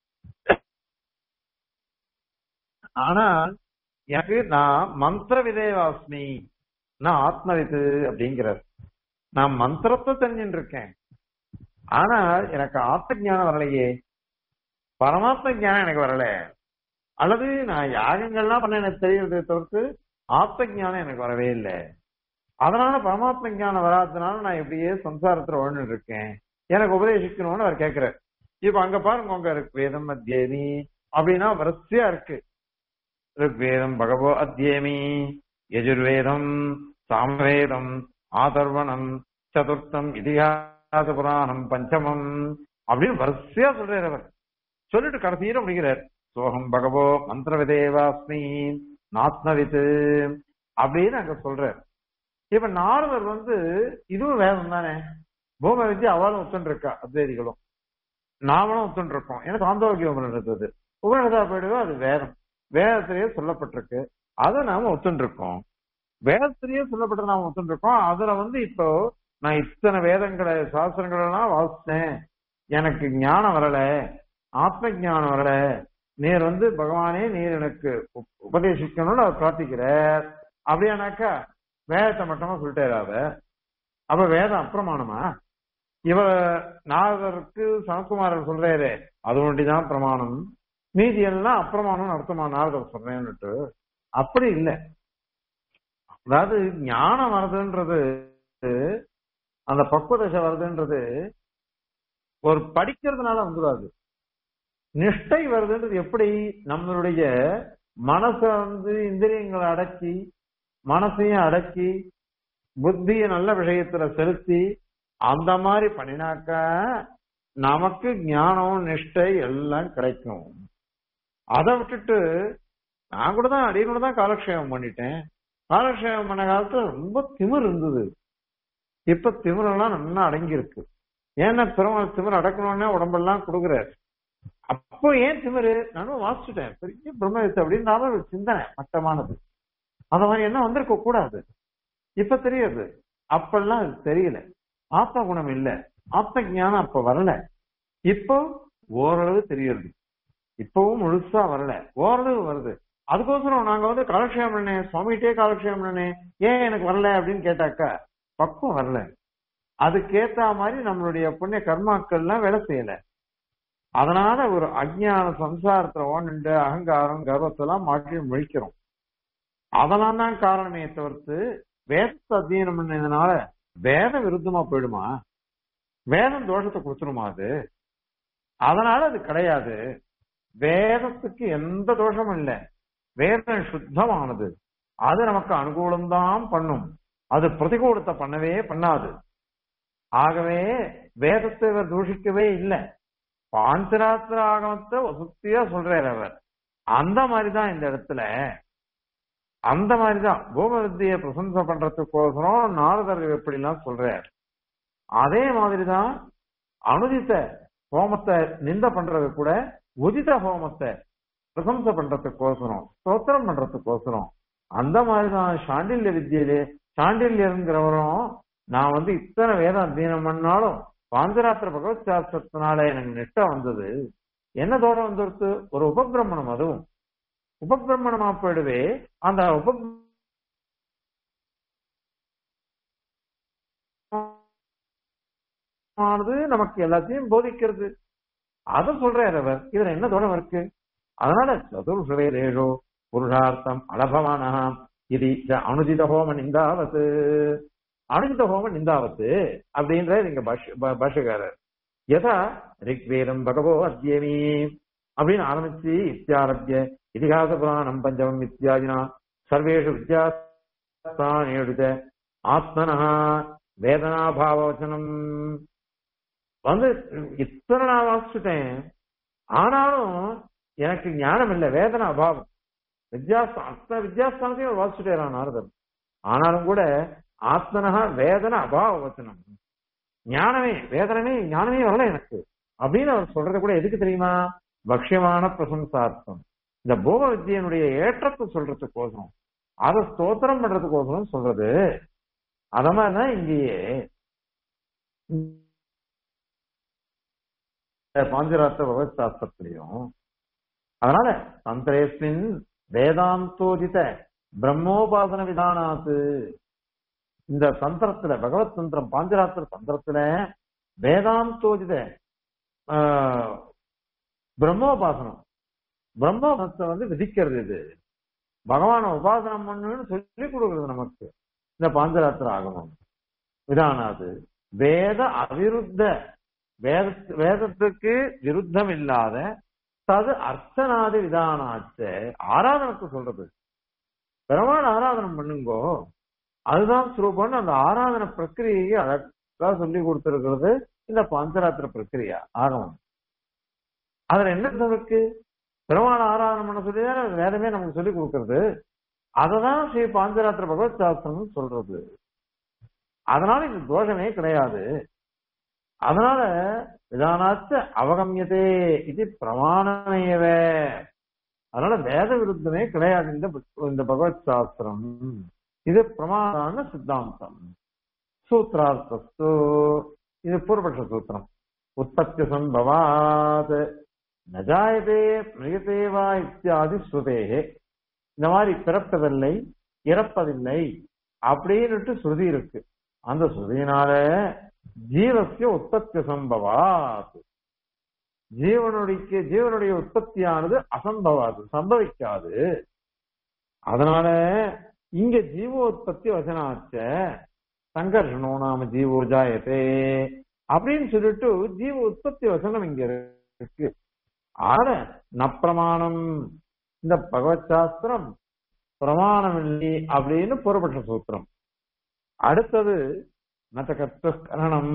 S1: ஆனா எனக்கு நான் மந்திர விதேவாஸ்மி நான் ஆத்மவித்து அப்படிங்கிறார் நான் மந்திரத்தை தெரிஞ்சுட்டு இருக்கேன் ஆனா எனக்கு ஆத்ம ஞானம் வரலையே பரமாத்ம ஞானம் எனக்கு வரல அல்லது நான் யாகங்கள்லாம் பண்ண எனக்கு தெரியறதை தவிர்த்து ஆத்ம ஞானம் எனக்கு வரவே இல்லை அதனால பரமாத்ம ஞானம் வராததுனால நான் இப்படியே சம்சாரத்துல வாழ்ந்துட்டு இருக்கேன் எனக்கு உபதேசிக்கணும்னு அவர் கேட்கிறார் இப்ப அங்க பாருங்க உங்க இருக்கு வேதம் அத்தியேமி அப்படின்னா வரிசையா இருக்கு ருக்வேதம் பகவோ அத்தியேமி யஜுர்வேதம் சாமவேதம் ஆதர்வணம் சதுர்த்தம் இதிகாச புராணம் பஞ்சமம் அப்படின்னு வரிசையா சொல்றாரு அவர் சொல்லிட்டு கடைசியில முடிக்கிறார் சோகம் பகவோ மந்திர விதேவாஸ்மி நாத்மவித்து அப்படின்னு அங்க சொல்றார் இப்ப நாரதர் வந்து இதுவும் வேதம் தானே பூம வித்யா அவளும் ஒத்துன்னு இருக்கா அத்வைதிகளும் நாமளும் ஒத்துன்னு இருக்கோம் எனக்கு ஆந்தோக்கிய உபநிடத்து உபநிடதா போயிடுவோ அது வேதம் வேதத்திலேயே சொல்லப்பட்டிருக்கு அதை நாம ஒத்துன்னு இருக்கோம் வேதத்திலேயே சொல்லப்பட்டு நாம ஒத்துன்னு இருக்கோம் அதுல வந்து இப்போ நான் இத்தனை வேதங்களை சாஸ்திரங்கள் எல்லாம் வாசித்தேன் எனக்கு ஞானம் வரல ஆத்ம ஞானம் வரல நீர் வந்து பகவானே நீர் எனக்கு உப்- உபதேசிக்கணும்னு அவர் பிரார்த்திக்கிறார் அப்படியானாக்கா வேதத்தை மட்டுமா சொல்லிட்டாரு அவ அப்ப வேதம் அப்பிரமாணமா இவ நாரதருக்கு சனகுமாரர் சொல்றாரு அது ஒண்டிதான் பிரமாணம் மீதி எல்லாம் அப்பிரமாணம் அர்த்தமா நாரதர் சொல்றேன்னுட்டு அப்படி இல்லை அதாவது ஞானம் வருதுன்றது அந்த பக்குவதசை வருதுன்றது ஒரு படிக்கிறதுனால வந்துடாது நிஷ்டை வருதுன்றது எப்படி நம்மளுடைய மனசை வந்து இந்திரியங்களை அடக்கி மனசையும் அடக்கி புத்தியை நல்ல விஷயத்துல செலுத்தி அந்த மாதிரி பண்ணினாக்கா நமக்கு ஞானம் நிஷ்டை எல்லாம் கிடைக்கும் அதை விட்டுட்டு நான் கூட தான் அடிய கூட தான் காலக்ஷேபம் பண்ணிட்டேன் காலக்ஷேபம் பண்ண காலத்துல ரொம்ப திமிர் இருந்தது இப்ப திமிரெல்லாம் நல்லா அடங்கி இருக்கு ஏன்னா பெருமாள் திமிர் அடக்கணும்னே உடம்பெல்லாம் கொடுக்குறாரு அப்போ ஏன் திமிரு நானும் வாசிச்சுட்டேன் பெரிய பிரம்மவித்து அப்படின்னாலும் ஒரு சிந்தனை மட்டமானது அந்த மாதிரி என்ன வந்திருக்க கூடாது இப்ப தெரியுது அப்பெல்லாம் அது தெரியல ஆத்ம குணம் இல்ல ஆத்ம ஞானம் அப்ப வரல இப்போ ஓரளவு தெரியுது இப்பவும் முழுசா வரல ஓரளவு வருது அதுக்கோசரம் நாங்க வந்து காலக்ஷேபம் பண்ணேன் சுவாமிகிட்டே காலக்ஷேபம் பண்ணேன் ஏன் எனக்கு வரல அப்படின்னு கேட்டாக்கா பக்குவம் வரல அதுக்கேத்த மாதிரி நம்மளுடைய புண்ணிய கர்மாக்கள்லாம் வேலை செய்யல அதனால ஒரு அஜ்ஞான சம்சாரத்துல ஓண்டு அகங்காரம் கர்வத்தெல்லாம் மாற்றி முழிக்கிறோம் அதெல்லாம் தான் காரணமே தவிர்த்து வேதத்தை அத்தியனம் பண்ணதுனால வேத விருத்தமா போயிடுமா வேதம் தோஷத்தை கொடுத்துருமா அது அதனால அது கிடையாது வேதத்துக்கு எந்த தோஷமும் இல்லை வேதம் சுத்தமானது அது நமக்கு அனுகூலம்தான் பண்ணும் அது பிரதிகூலத்தை பண்ணவே பண்ணாது ஆகவே வேதத்தை இவர் தூஷிக்கவே இல்லை பாஞ்சராத்திர ஆகமத்தை வசத்தியா சொல்றாரு அவர் அந்த மாதிரிதான் இந்த இடத்துல அந்த மாதிரிதான் பூம வித்தியை பிரசம்சை பண்றதுக்கோசரம் நாரதர் எப்படிலாம் சொல்றார் அதே மாதிரிதான் அனுதித்த ஹோமத்தை நிந்த பண்றது கூட உதித ஹோமத்தை பிரசம்சை பண்றதுக்கோசரம் ஸ்தோத்திரம் பண்றதுக்கோசரம் அந்த மாதிரிதான் சாண்டில்ய வித்தியிலே சாண்டில்யருங்கிறவரும் நான் வந்து இத்தனை வேதம் அத்தியனம் பண்ணாலும் பாஞ்சராத்திர பகவத் சாஸ்திரத்தினால எனக்கு நெட்ட வந்தது என்ன தோடம் வந்துருத்து ஒரு உபபிரமணம் அதுவும் உபபிரமணமா போயிடுவே அந்த உப ஆனது நமக்கு எல்லாத்தையும் போதிக்கிறது அத சொல்றாரு அவர் இதுல என்ன தோடம் இருக்கு அதனால சதுர்ஷவேரேஷோ புருஷார்த்தம் அலபவானஹாம் இது அனுஜித ஹோம நிந்தாவத்து அனுஜித ஹோம நிந்தாவத்து அப்படின்ற இங்க பாஷகாரர் யதா ரிக்வேதம் பகவோ அத்தியமி அப்படின்னு ஆரம்பிச்சு இத்தியாரபிய இதிகாச புராணம் பஞ்சமம் இத்தியாதினா சர்வேஷு வித்யாஸ்தானேடுத ஆத்மனா வேதனாபாவச்சனம் வந்து இத்தனை நான் வாசிச்சுட்டேன் ஆனாலும் எனக்கு ஞானம் இல்லை வேதனை அபாவம் வித்யாஸ்தான் அத்தனை வித்யாஸ்தானத்தையும் வாசிச்சுட்டேன் நாரதர் ஆனாலும் கூட ஆத்மனஹா வேதனை அபாவ வச்சனம் ஞானமே வேதனமே ஞானமே வரல எனக்கு அப்படின்னு அவர் சொல்றது கூட எதுக்கு தெரியுமா பக்ஷமான பிரசம்சார்த்தம் இந்த பூம வித்தியனுடைய ஏற்றத்தை சொல்றதுக்கோசரம் அதை ஸ்தோத்திரம் பண்றதுக்கோசரம் சொல்றது அத மாதிரிதான் இங்கேயே பாஞ்சராத்திர பகவத் சாஸ்திரத்திலையும் அதனால தந்திரேஸ்மின் வேதாந்தோதித பிரம்மோபாசன விதானாத்து இந்த தந்திரத்துல பகவத் தந்திரம் பாஞ்சராத்திர தந்திரத்துல வேதாந்தோதித பிரம்மோபாசனம் பிரம்மோபாசனத்தை வந்து விதிக்கிறது இது பகவான உபாசனம் பண்ணுன்னு சொல்லி கொடுக்கறது நமக்கு இந்த பாஞ்சராத்திர ஆகமம் விதானாது வேத அவிருத்த வேத வேதத்துக்கு விருத்தம் இல்லாத தது அர்ச்சனாதி விதானாச்ச ஆராதனத்தை சொல்றது பெருமாள் ஆராதனம் பண்ணுங்கோ அதுதான் சுரூபம்னு அந்த ஆராதன பிரக்கிரியை அழகா சொல்லி கொடுத்திருக்கிறது இந்த பஞ்சராத்திர பிரக்கிரியா ஆகமம் அதுல என்ன இருக்கு பெருமாள் ஆராதனம் பண்ண சொல்லி வேதமே நமக்கு சொல்லி கொடுக்கறது அததான் ஸ்ரீ பாஞ்சராத்திர பகவத் சாஸ்திரம் சொல்றது அதனால இது தோஷமே கிடையாது அதனால விதானாச்ச அவகமியதே இது பிரமாணமேவ அதனால வேத விருத்தமே கிடையாது இந்த இந்த பகவத் சாஸ்திரம் இது பிரமாண சித்தாந்தம் சூத்ரார்த்தஸ்து இது பூர்வபக்ஷ சூத்திரம் உற்பத்தி சம்பவாத் நஜாயதே மிருகதே வா இத்தியாதி ஸ்ருதேகே இந்த மாதிரி பிறப்பதில்லை இறப்பதில்லை அப்படின்னுட்டு ஸ்ருதி இருக்கு அந்த ஸ்ருதியினால ஜீவசிய உற்பத்தி சம்பவாத் ஜீவனுடைய ஜீவனுடைய உற்பத்தியானது அசம்பவாது சம்பவிக்காது அதனால இங்க ஜீவோத்பத்தி வசனாச்ச சங்கர்ஷனோ நாம ஜீவோஜாயத்தே அப்படின்னு சொல்லிட்டு ஜீவ உற்பத்தி வசனம் இங்க இருக்கு ஆன நப்பிரமாணம் இந்த பகவத் சாஸ்திரம் பிரமாணம் இல்லை அப்படின்னு புறப்பட்ட சூத்திரம் அடுத்தது நச்சகத்துவ கரணம்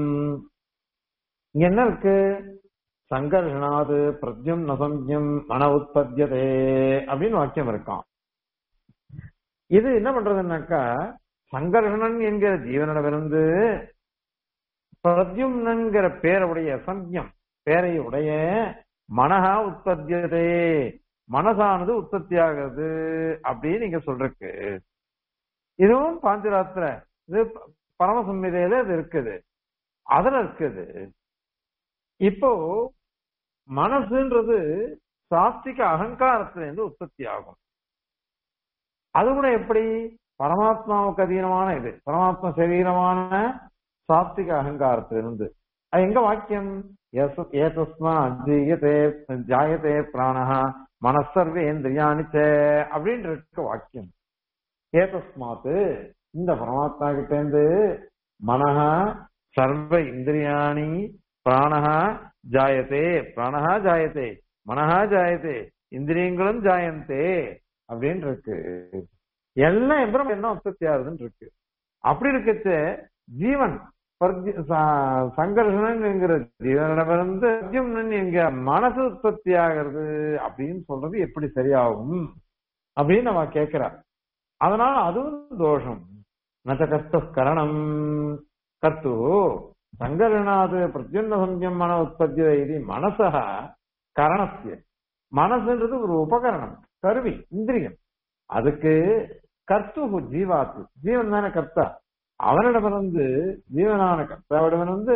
S1: இங்க என்ன இருக்கு சங்கர்ஷனாது பிரத்யம் நசம்யம் மன உற்பத்தியதே அப்படின்னு வாக்கியம் இருக்கான் இது என்ன பண்றதுன்னாக்கா சங்கர்ஷணன் என்கிற ஜீவனிடமிருந்து பிரத்யும்னங்கிற பேருடைய சம்யம் பேரை உடைய மனஹா உற்பத்தியதே மனசானது உற்பத்தி ஆகிறது அப்படின்னு நீங்க சொல்றக்கு இதுவும் பாஞ்சராத்திர இது பரமசம்மிதையில இது இருக்குது அதுல இருக்குது இப்போ மனசுன்றது சாஸ்திக அகங்காரத்துல இருந்து உற்பத்தி ஆகும் அது கூட எப்படி பரமாத்மாவுக்கு அதீனமான இது பரமாத்மா சரீரமான சாஸ்திக அகங்காரத்திலிருந்து அது எங்க வாக்கியம் ஏதஸ்மா ஜீயதே ஜாயதே பிராணஹா மனசர்வேந்திரியாணி அப்படின்னு இருக்க வாக்கியம் ஏதஸ்மாத்து இந்த பரமாத்மா கிட்ட இருந்து மனஹா சர்வ இந்திரியாணி பிராணஹா ஜாயத்தே பிராணஹா ஜாயத்தே மனஹா ஜாயத்தே இந்திரியங்களும் ஜாயந்தே அப்படின்னு இருக்கு எல்லாம் எம்பரம் என்ன உற்பத்தி ஆகுதுன்னு இருக்கு அப்படி இருக்கச்ச ஜீவன் சங்கர்ஷனங்கிற ஜீவனிடமிருந்து எங்க மனசு உற்பத்தி ஆகிறது அப்படின்னு சொல்றது எப்படி சரியாகும் அப்படின்னு நம்ம கேட்கிறா அதனால அதுவும் தோஷம் நச்ச கர்த்த கரணம் கர்த்து சங்கரணாது பிரத்யுன்ன சம்யம் மன உற்பத்தி இது மனசா கரணத்திய மனசுன்றது ஒரு உபகரணம் கருவி இந்திரியம் அதுக்கு கர்த்து ஜீவாத்து ஜீவன் தானே கர்த்தா அவனிடமிருந்து ஜீவனான கர்த்தாவிடமிருந்து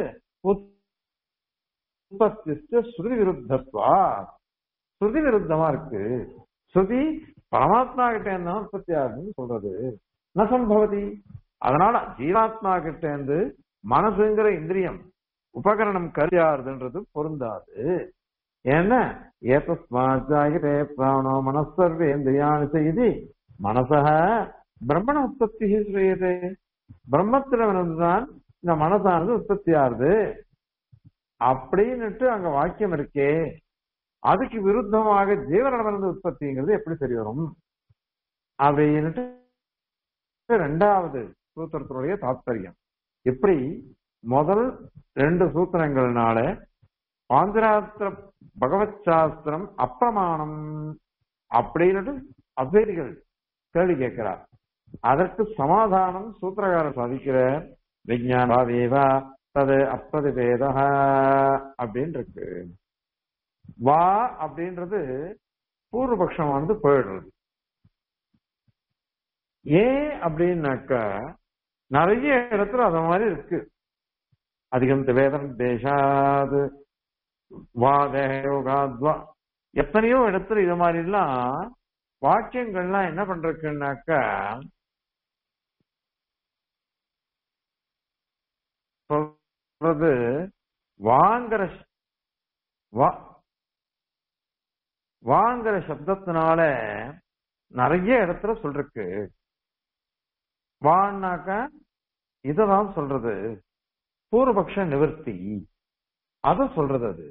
S1: உற்பத்தி ஸ்ருதி விருத்தத்வா ஸ்ருதி விருத்தமா இருக்கு ஸ்ருதி பரமாத்மா கிட்ட இருந்தா உற்பத்தி ஆகுதுன்னு சொல்றது ந சம்பவதி அதனால ஜீவாத்மா கிட்ட இருந்து மனசுங்கிற இந்திரியம் உபகரணம் கருதியாருதுன்றது பொருந்தாது ஏன்னா ஏதஸ்மாஜாகிரே பிராணோ மனசர்வேந்திரியானி செய்தி மனசக பிரம்மண உற்பத்தி செய்யுது பிரம்மத்திலிருந்துதான் இந்த மனசானது உற்பத்தி ஆகுது அப்படின்னுட்டு அங்க வாக்கியம் இருக்கே அதுக்கு விருத்தமாக ஜீவனிடமிருந்து உற்பத்திங்கிறது எப்படி சரி வரும் அப்படின்னுட்டு ரெண்டாவது சூத்திரத்தினுடைய தாத்பரியம் எப்படி முதல் ரெண்டு சூத்திரங்கள்னால பாஞ்சராத்திர பகவத் சாஸ்திரம் அப்பிரமாணம் அப்படின்னுட்டு அத்வைதிகள் கேள்வி கேட்கிறார் அதற்கு சமாதானம் சூத்திரகாரர் சாதிக்கிற விஜயானாவேவா தது அப்பிரதிபேத அப்படின்னு இருக்கு வா அப்படின்றது பூர்வபக்ஷமானது போயிடுறது ஏன் அப்படின்னாக்கா நிறைய இடத்துல அத மாதிரி இருக்கு அதிகம் வேதம் தேசாது வா தேகயோகாத்வா எத்தனையோ இடத்துல இது மாதிரி எல்லாம் வாக்கியங்கள்லாம் என்ன பண்றதுக்குனாக்கா சொல்றது வாங்கிற வா வாங்கிற சப்தத்தினால நிறைய இடத்துல சொல்றக்கு வான்னாக்க இததான் சொல்றது பூர்வபக்ஷ நிவர்த்தி அத சொல்றது அது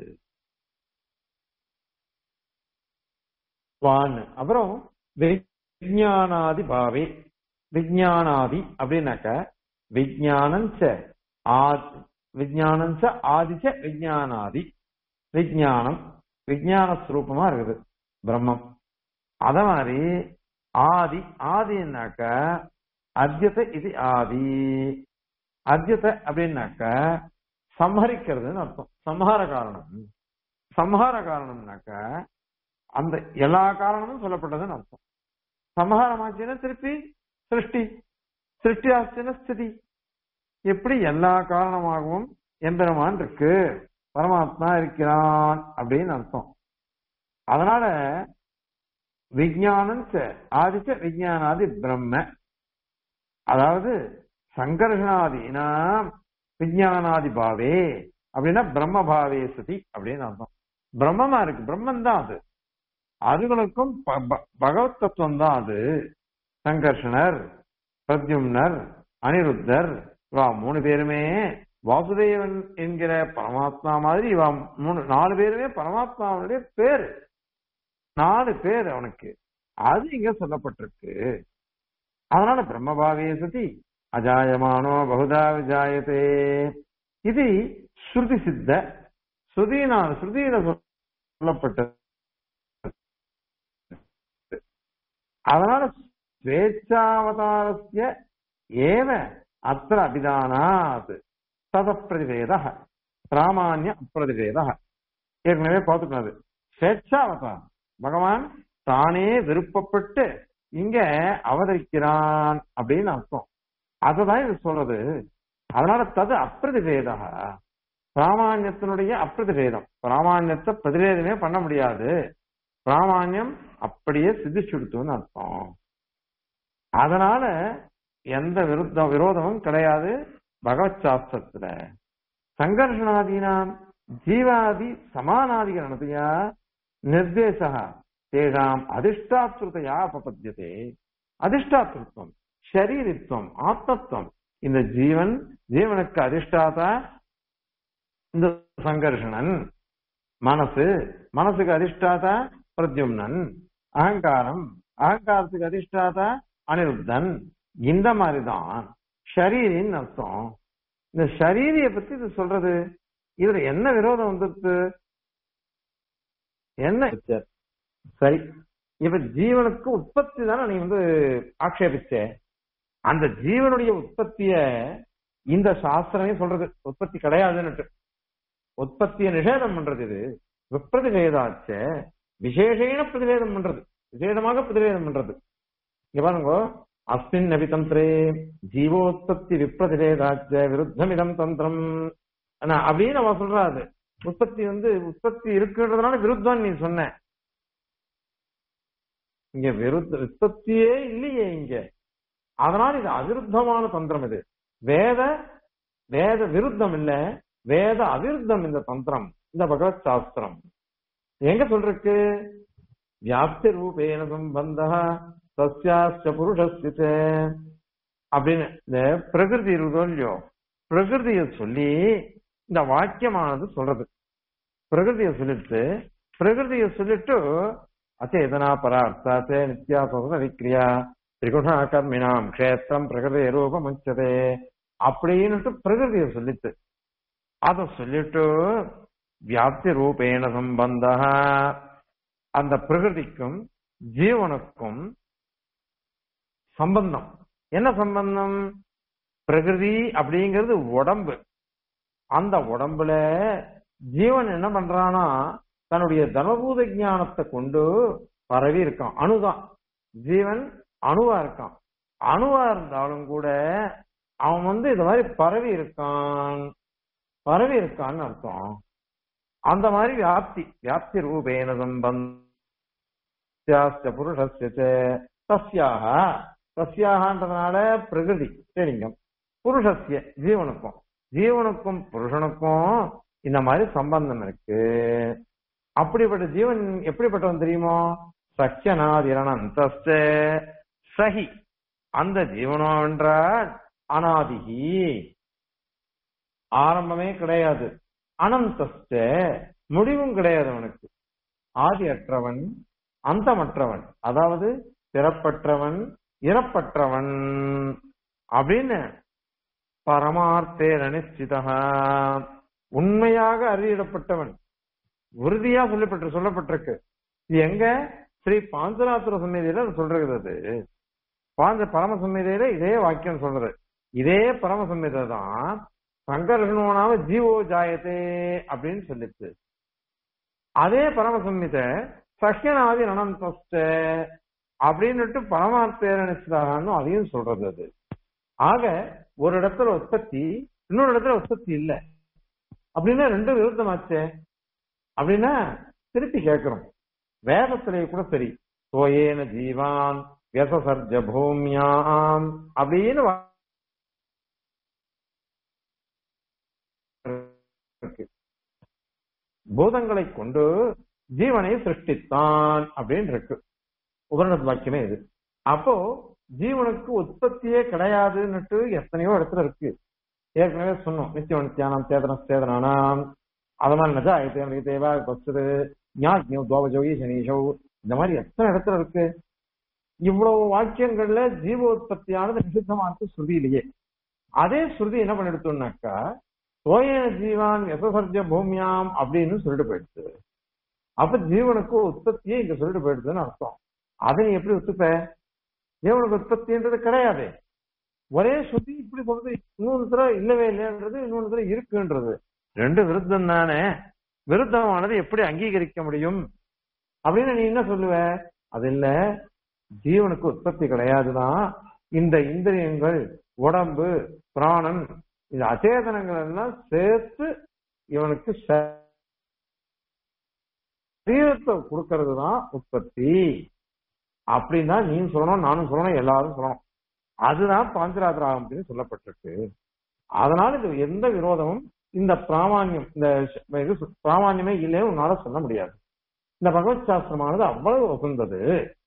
S1: வான் அப்புறம் விஜயானாதி பாவே விஜயானாதி அப்படின்னாக்க விஜயானஞ்ச ஆதி விஜயானஞ்ச ஆதிச்ச விஜயானாதி விஜயானம் விஜயான ஸ்வரூபமா இருக்குது பிரம்மம் அத மாதிரி ஆதி ஆதினாக்க அத்தியத இது ஆதி அத்தியத்தை அப்படின்னாக்க சம்ஹரிக்கிறதுன்னு அர்த்தம் சம்ஹார காரணம் சம்ஹார காரணம்னாக்க அந்த எல்லா காரணமும் சொல்லப்பட்டதுன்னு அர்த்தம் சம்ஹாரமாச்சுன்னா திருப்பி சிருஷ்டி சிருஷ்டி ஆச்சுன்னா ஸ்திதி எப்படி எல்லா காரணமாகவும் எம்பெருமான் இருக்கு பரமாத்மா இருக்கிறான் அப்படின்னு அர்த்தம் அதனால விஜயானம் ஆதிச்ச விஜயானாதி பிரம்ம அதாவது சங்கர்ஷனாதினா விஜயானாதி பாவே அப்படின்னா பிரம்ம பாவே சதி அப்படின்னு அர்த்தம் பிரம்மமா இருக்கு பிரம்மன் தான் அது அதுகளுக்கும் ப- ப- பகவத் தத்துவம் தான் அது சங்கர்ஷனர் பிரத்யும்னர் அனிருத்தர் இவா மூணு பேருமே வாசுதேவன் என்கிற பரமாத்மா மாதிரி இவா மூணு நாலு பேருமே பரமாத்மாவுடைய பேரு நாலு பேர் அவனுக்கு அது இங்க சொல்லப்பட்டிருக்கு அதனால பிரம்மபாவே சதி அஜாயமானோ பகுதா விஜாயத்தே இது ஸ்ருதி சித்த ஸ்ருதியினால் ஸ்ருதியில சொல்லப்பட்ட அதனால ஸ்வேச்சாவதாரஸ்ய ஏவ அத்திர அபிதானாத் தத பிரதிவேத பிராமான்ய அப்பிரதிவேத ஏற்கனவே பார்த்துக்கணும் அது ஸ்வேச்சாவதாரம் பகவான் தானே விருப்பப்பட்டு இங்க அவதரிக்கிறான் அப்படின்னு அர்த்தம் அதுதான் இது சொல்றது அதனால தது அப்பிரதிவேத பிராமான்யத்தினுடைய அப்பிரதிவேதம் பிராமான்யத்தை பிரதிவேதமே பண்ண முடியாது பிராமான்யம் அப்படியே சித்திச்சுடுத்துன்னு அர்த்தம் அதனால எந்த விருத்த விரோதமும் கிடையாது பகவத் சாஸ்திரத்துல சங்கர்ஷணாதீனாம் ஜீவாதி சமானாதிகரணத்தையா நிர்தேசா தேஷாம் அதிஷ்டாத்திருத்தையா அபபத்தியதே அதிஷ்டாத்திருத்தம் ஷரீரித்வம் ஆத்மத்துவம் இந்த ஜீவன் ஜீவனுக்கு அதிஷ்டாதா இந்த சங்கர்ஷணன் மனசு மனசுக்கு அதிஷ்டாதா பிரத்யும்னன் அகங்காரம் அகங்காரத்துக்கு அதிஷ்டாதா அனிருத்தன் இந்த மாதிரிதான் ஷரீரின்னு அர்த்தம் இந்த ஷரீரிய பத்தி இது சொல்றது இதுல என்ன விரோதம் வந்துருச்சு என்ன சரி இப்ப ஜீவனுக்கு உற்பத்தி தானே நீ வந்து ஆக்ஷேபிச்ச அந்த ஜீவனுடைய உற்பத்திய இந்த சாஸ்திரமே சொல்றது உற்பத்தி கிடையாதுன்னுட்டு உற்பத்தியை நிஷேதம் பண்றது இது விப்ரதிவேதாச்ச விசேஷேன பிரதிவேதம் பண்றது விசேஷமாக பிரதிவேதம் பண்றது இங்க பாருங்க அஸ்மின் நபிதந்திரே ஜீவோத்பத்தி விப்ரதிவேதாச்ச விருத்தமிதம் தந்திரம் ஆனா அப்படின்னு அவன் சொல்றா அது உற்பத்தி வந்து உற்பத்தி இருக்குன்றதுனால விருத்தம் நீ சொன்ன இங்க விருத்த உற்பத்தியே இல்லையே இங்க அதனால இது அவிருத்தமான தந்திரம் இது வேத வேத விருத்தம் இல்ல வேத அவிருத்தம் இந்த தந்திரம் இந்த பகவத் சாஸ்திரம் எங்க சொல்றக்கு வியாப்தி ரூபேன சம்பந்த சஸ்யாச்ச புருஷஸ்ய அப்படின்னு இந்த பிரகிருதி இருக்குதோ இல்லையோ பிரகிருதிய சொல்லி இந்த வாக்கியமானது சொல்றது பிரகிருதிய சொல்லிட்டு பிரகிருதிய சொல்லிட்டு அச்சேதனா பரார்த்தாச்சே நித்யா சோத விக்ரியா திரிகுணா கர்மினாம் க்ஷேத்திரம் பிரகிருதி ரூபம் உச்சதே அப்படின்னுட்டு பிரகிருதிய சொல்லிட்டு அத சொல்லிட்டு வியாப்தி ரூபேண சம்பந்த அந்த பிரகிருதிக்கும் ஜீவனுக்கும் சம்பந்தம் என்ன சம்பந்தம் பிரகிருதி அப்படிங்கிறது உடம்பு அந்த உடம்புல ஜீவன் என்ன பண்றானா தன்னுடைய தர்மபூத ஞானத்தை கொண்டு பரவி இருக்கான் அணுதான் ஜீவன் அணுவா இருக்கான் அணுவா இருந்தாலும் கூட அவன் வந்து இது மாதிரி பரவி இருக்கான் பரவி இருக்கான்னு அர்த்தம் அந்த மாதிரி வியாப்தி வியாப்தி ரூபேன சம்பந்த புருஷஸ்ய தஸ்யாக தஸ்யாகன்றதுனால பிரகிருதி சரிங்கம் புருஷஸ்ய ஜீவனுக்கும் ஜீவனுக்கும் புருஷனுக்கும் இந்த மாதிரி சம்பந்தம் இருக்கு அப்படிப்பட்ட ஜீவன் எப்படிப்பட்டவன் தெரியுமோ சக்கியனாதிரணந்த சஹி அந்த ஜீவனோ என்றால் அனாதிகி ஆரம்பமே கிடையாது அனந்தஸ்ட முடிவும் கிடையாது அவனுக்கு ஆதி அற்றவன் அந்தமற்றவன் அதாவது பிறப்பற்றவன் இறப்பற்றவன் அப்படின்னு பரமார்த்தே நிச்சிதா உண்மையாக அறியிடப்பட்டவன் உறுதியா சொல்லப்பட்டு சொல்லப்பட்டிருக்கு இது எங்க ஸ்ரீ பாஞ்சராத்திர சம்மேதியில சொல்றது அது பாஞ்ச பரம சம்மேதியில இதே வாக்கியம் சொல்றது இதே பரமசம்மிதை தான் சங்கர்ஷணோனாம ஜீவோ ஜாயத்தே அப்படின்னு சொல்லிச்சு அதே பரமசம்மித சஹ்யனாதி அனந்தஸ்ட அப்படின்னுட்டு பரமார்த்தேரணிச்சதாகனு அதையும் சொல்றது அது ஆக ஒரு இடத்துல உற்பத்தி இன்னொரு இடத்துல உற்பத்தி இல்ல அப்படின்னா ரெண்டு விருத்தமாச்சே அப்படின்னா திருப்பி கேட்கிறோம் வேதத்திலே கூட சரி சோயேன ஜீவான் வியசசர்ஜ பூமியாம் அப்படின்னு வா- இருக்கு. பூதங்களை கொண்டு ஜீவனை சிருஷ்டித்தான் அப்படின்னு இருக்கு உபரணத்து வாக்கியமே இது அப்போ ஜீவனுக்கு உற்பத்தியே கிடையாதுன்னுட்டு எத்தனையோ இடத்துல இருக்கு ஏற்கனவே சொன்னோம் நித்திய நித்தியானம் சேதன சேதனானாம் அது மாதிரி நஜா ஐத்தே தேவா பசுது ஞாக்ஞோ துவாபஜோகி சனீஷோ இந்த மாதிரி எத்தனை இடத்துல இருக்கு இவ்வளவு வாக்கியங்கள்ல ஜீவோத்பத்தியானது நிஷித்தமா இருக்கு ஸ்ருதியிலேயே அதே ஸ்ருதி என்ன பண்ணிடுத்தோம்னாக்கா சோயன ஜீவான் எசசர்ஜ பூமியாம் அப்படின்னு சொல்லிட்டு போயிடுச்சு அப்ப ஜீவனுக்கு உற்பத்தியே இங்க சொல்லிட்டு போயிடுதுன்னு அர்த்தம் அதை நீ எப்படி ஒத்துப்ப ஜீவனுக்கு உற்பத்தின்றது கிடையாது ஒரே ஸ்ருதி இப்படி சொல்றது இன்னொரு தடவை இல்லவே இல்லைன்றது இன்னொரு தடவை இருக்குன்றது ரெண்டு விருத்தம் தானே விருத்தமானது எப்படி அங்கீகரிக்க முடியும் அப்படின்னு நீ என்ன சொல்லுவ அது இல்ல ஜீவனுக்கு உற்பத்தி கிடையாதுதான் இந்த இந்திரியங்கள் உடம்பு பிராணன் இந்த அச்சேதனங்கள் எல்லாம் சேர்த்து இவனுக்கு ச- சரீரத்தை கொடுக்கறது தான் உற்பத்தி அப்படின்னா நீ சொல்லணும் நானும் சொல்லணும் எல்லாரும் சொல்லணும் அதுதான் பாஞ்சராத்திராகம் அப்படின்னு சொல்லப்பட்டிருக்கு அதனால இது எந்த விரோதமும் இந்த பிராமான்யம் இந்த ஷ- இது சு- பிராமான்யமே இல்லைன்னு உன்னால சொல்ல முடியாது இந்த பகவத் சாஸ்திரமானது அவ்வளவு உகந்தது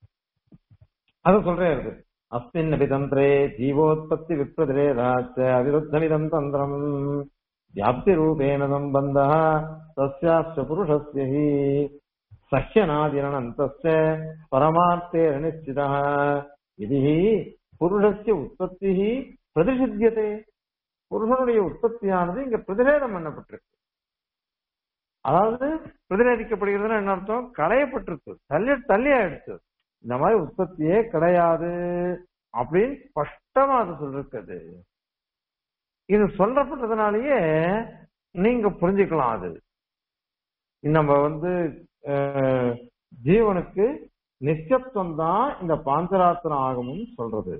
S1: அது சொல்றே இருக்கு அஸ்மின் அபிதந்திரே ஜீவோத்பத்தி விப்ரதிரே ராச்ச அவிருத்தமிதம் தந்திரம் வியாப்தி ரூபேண சம்பந்த தஸ்யாச்ச புருஷஸ்ய ஹி சஹ்யநாதிரணந்தஸ்ய பரமார்த்தே நிச்சித இது புருஷஸ்ய உற்பத்தி பிரதிஷித்தியதே புருஷனுடைய உற்பத்தியானது இங்க பிரதிஷேதம் பண்ணப்பட்டிருக்கு அதாவது பிரதிநிதிக்கப்படுகிறதுன்னு என்ன அர்த்தம் களையப்பட்டிருக்கு தள்ளி தள்ளி ஆயிடுச்சு இந்த மாதிரி உற்பத்தியே கிடையாது அப்படின்னு ஸ்பஷ்டமா அது சொல்லிருக்குது இது சொல்லப்பட்டதுனாலயே நீங்க புரிஞ்சுக்கலாம் அது நம்ம வந்து அஹ், ஜீவனுக்கு நிச்சயத்துவம் தான் இந்த பாஞ்சராத்திர ஆகமும் சொல்றது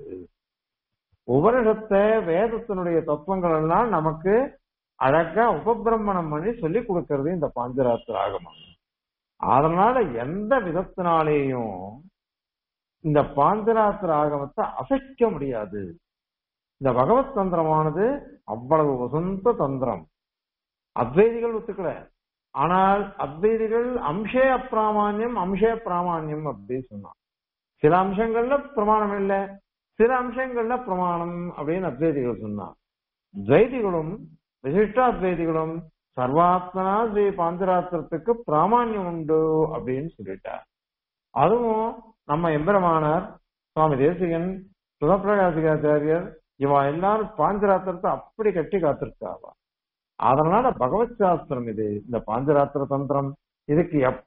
S1: உபனிஷத்தை வேதத்தினுடைய தத்துவங்கள் எல்லாம் நமக்கு அழகா உபபிரமணம் பண்ணி சொல்லி கொடுக்கிறது இந்த பாஞ்சராத்திர ஆகமம் அதனால எந்த விதத்தினாலேயும் இந்த பாஞ்சராத்திர ஆகமத்தை அசைக்க முடியாது இந்த பகவத் தந்திரமானது அவ்வளவு வசந்த தந்திரம் அத்வைதிகள் ஒத்துக்கல ஆனால் அத்வைதிகள் அம்சே அப்பிராமான்யம் அம்சே பிராமான்யம் அப்படின்னு சொன்னான் சில அம்சங்கள்ல பிரமாணம் இல்ல சில அம்சங்கள்ல பிரமாணம் அப்படின்னு அத்வைதிகள் சொன்னான் துவைதிகளும் விசிஷ்டாத்வைதிகளும் சர்வாத்மனா ஸ்ரீ பாஞ்சராத்திரத்துக்கு பிராமான்யம் உண்டு அப்படின்னு சொல்லிட்டார் அதுவும் நம்ம எம்பெருமானார் சுவாமி தேசிகன் சுதப்பிரகாசிகாச்சாரியர் இவா எல்லாரும் பாஞ்சராத்திரத்தை அப்படி கட்டி காத்திருக்காவா அதனால பகவத் சாஸ்திரம் இது இந்த பாஞ்சராத்திர தந்திரம் இதுக்கு எப்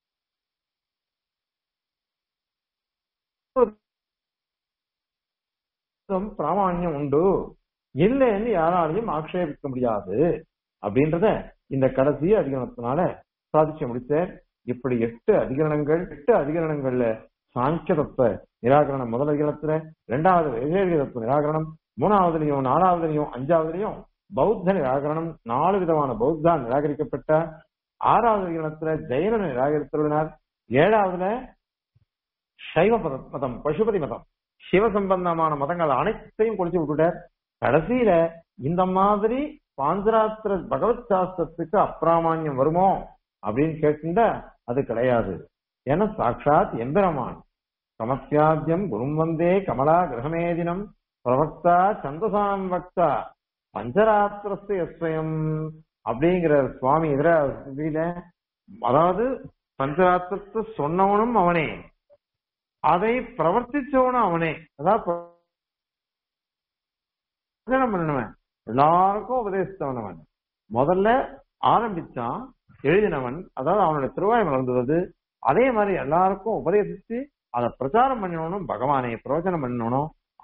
S1: பிராமான்யம் உண்டு இல்லைன்னு யாராலையும் ஆக்ஷேபிக்க முடியாது அப்படின்றத இந்த கடைசி அதிகரணத்தினால சாதிச்சு முடிச்சார் இப்படி எட்டு அதிகரணங்கள் எட்டு அதிகரணங்கள்ல சாங்கிய தத்துவ நிராகரணம் முதல் அதிகரணத்துல ரெண்டாவது வைசேகிக தத்துவ நிராகரணம் மூணாவதுலயும் நாலாவதுலயும் அஞ்சாவதுலயும் பௌத்த நிராகரணம் நாலு விதமான பௌத்தா நிராகரிக்கப்பட்ட ஆறாவது அதிகரணத்துல ஜெயின நிராகரித்துள்ளனர் ஏழாவதுல சைவ பத- மதம் பசுபதி மதம் சிவ சம்பந்தமான மதங்கள் அனைத்தையும் குடிச்சு விட்டுட்டார் கடைசியில இந்த மாதிரி பாஞ்சராத்திர பகவத் சாஸ்திரத்துக்கு அப்பிராமான்யம் வருமோ அப்படின்னு கேட்டுண்டா அது கிடையாது ஏன்னா சாட்சாத் எம்பெருமான் சமஸ்யாத்தியம் குரும் வந்தே கமலா கிரகமேதினம் பிரவக்தா சந்தசாம் வக்தா பஞ்சராத்திரஸ்து எஸ்வயம் அப்படிங்கிற சுவாமி எதிர இதுல அதாவது பஞ்சராத்திரத்தை சொன்னவனும் அவனே அதை பிரவர்த்திச்சவனும் அவனே அதாவது பிரயோஜனம் பண்ணினவன் எல்லாருக்கும் உபதேசித்தவன் அவன் முதல்ல ஆரம்பிச்சான் எழுதினவன் அதாவது அவனுடைய திருவாய் மலர்ந்தது அதே மாதிரி எல்லாருக்கும் உபதேசிச்சு அதை பிரச்சாரம் பண்ணணும் பகவானை பிரயோஜனம் பண்ணணும்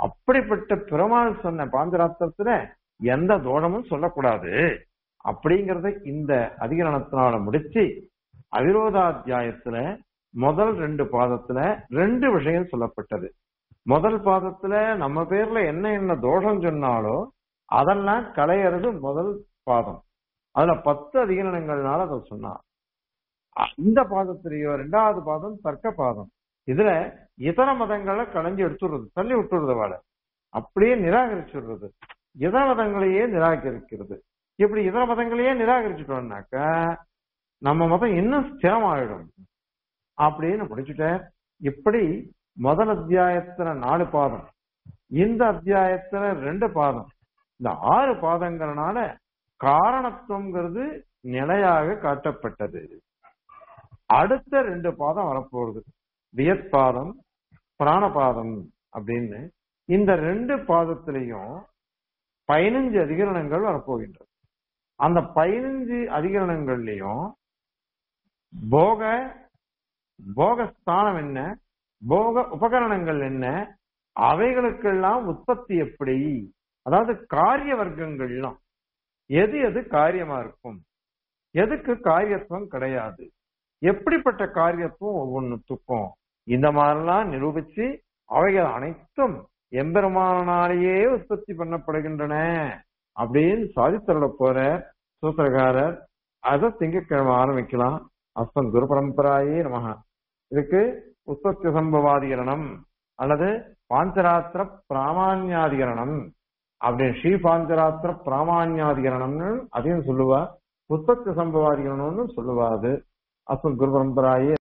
S1: அப்படிப்பட்ட பெருமாள் சொன்ன பாஞ்சராத்திரத்துல எந்த தோஷமும் சொல்லக்கூடாது அப்படிங்கறத இந்த அதிகரணத்தினால முடிச்சு அவிரோதாத்தியாயத்துல முதல் ரெண்டு பாதத்துல ரெண்டு விஷயம் சொல்லப்பட்டது முதல் பாதத்துல நம்ம பேர்ல என்ன என்ன தோஷம் சொன்னாலோ அதெல்லாம் களையறது முதல் பாதம் அதுல பத்து அதிகரணங்கள்னால அதை சொன்னான் அ- இந்த பாதத்திலேயோ ரெண்டாவது பாதம் தர்க்க பாதம் இதுல இதர மதங்களை களைஞ்சு எடுத்துடுறது தள்ளி விட்டுறது வாழ அப்படியே நிராகரிச்சுடுறது இதர மதங்களையே நிராகரிக்கிறது இப்படி இதர மதங்களையே நிராகரிச்சுட்டோம்னாக்கா நம்ம மதம் இன்னும் ஸ்திரமாயிடும் அப்படின்னு முடிச்சுட்ட இப்படி முதல் அத்தியாயத்துல நாலு பாதம் இந்த அத்தியாயத்துல ரெண்டு பாதம் இந்த ஆறு பாதங்கள்னால காரணத்துவங்கிறது நிலையாக காட்டப்பட்டது அடுத்த ரெண்டு பாதம் வரப்போகுது வியற்பாதம் பிராணபாதம் அப்படின்னு இந்த ரெண்டு பாதத்திலையும் பதினஞ்சு அதிகரணங்கள் வரப்போகின்றது அந்த பதினஞ்சு அதிகரணங்கள்லயும் போக போகஸ்தானம் என்ன போக உபகரணங்கள் என்ன அவைகளுக்கெல்லாம் உற்பத்தி எப்படி அதாவது காரிய வர்க்கங்கள்லாம் எது எது காரியமா இருக்கும் எதுக்கு காரியத்துவம் கிடையாது எப்படிப்பட்ட காரியத்துவம் ஒவ்வொன்றுத்துக்கும் இந்த மாதிரிலாம் நிரூபிச்சு அவைகள் அனைத்தும் எம்பெருமானாலேயே உற்பத்தி பண்ணப்படுகின்றன அப்படின்னு சாதித்தருள போற சூத்திரகாரர் அதை திங்கட்கிழமை ஆரம்பிக்கலாம் அஸ்மன் குரு பரம்பராயே நமக இதுக்கு உற்பத்தி சம்பவாதிகரணம் அல்லது பாஞ்சராத்திர பிராமான்யாதிகரணம் அப்படின்னு ஸ்ரீ பாஞ்சராத்திர பிராமான்யாதிகரணம்னு அதையும் சொல்லுவா உற்பத்தி சம்பவாதிகரணம்னு சொல்லுவா அது அஸ்மன் குரு பரம்பராயே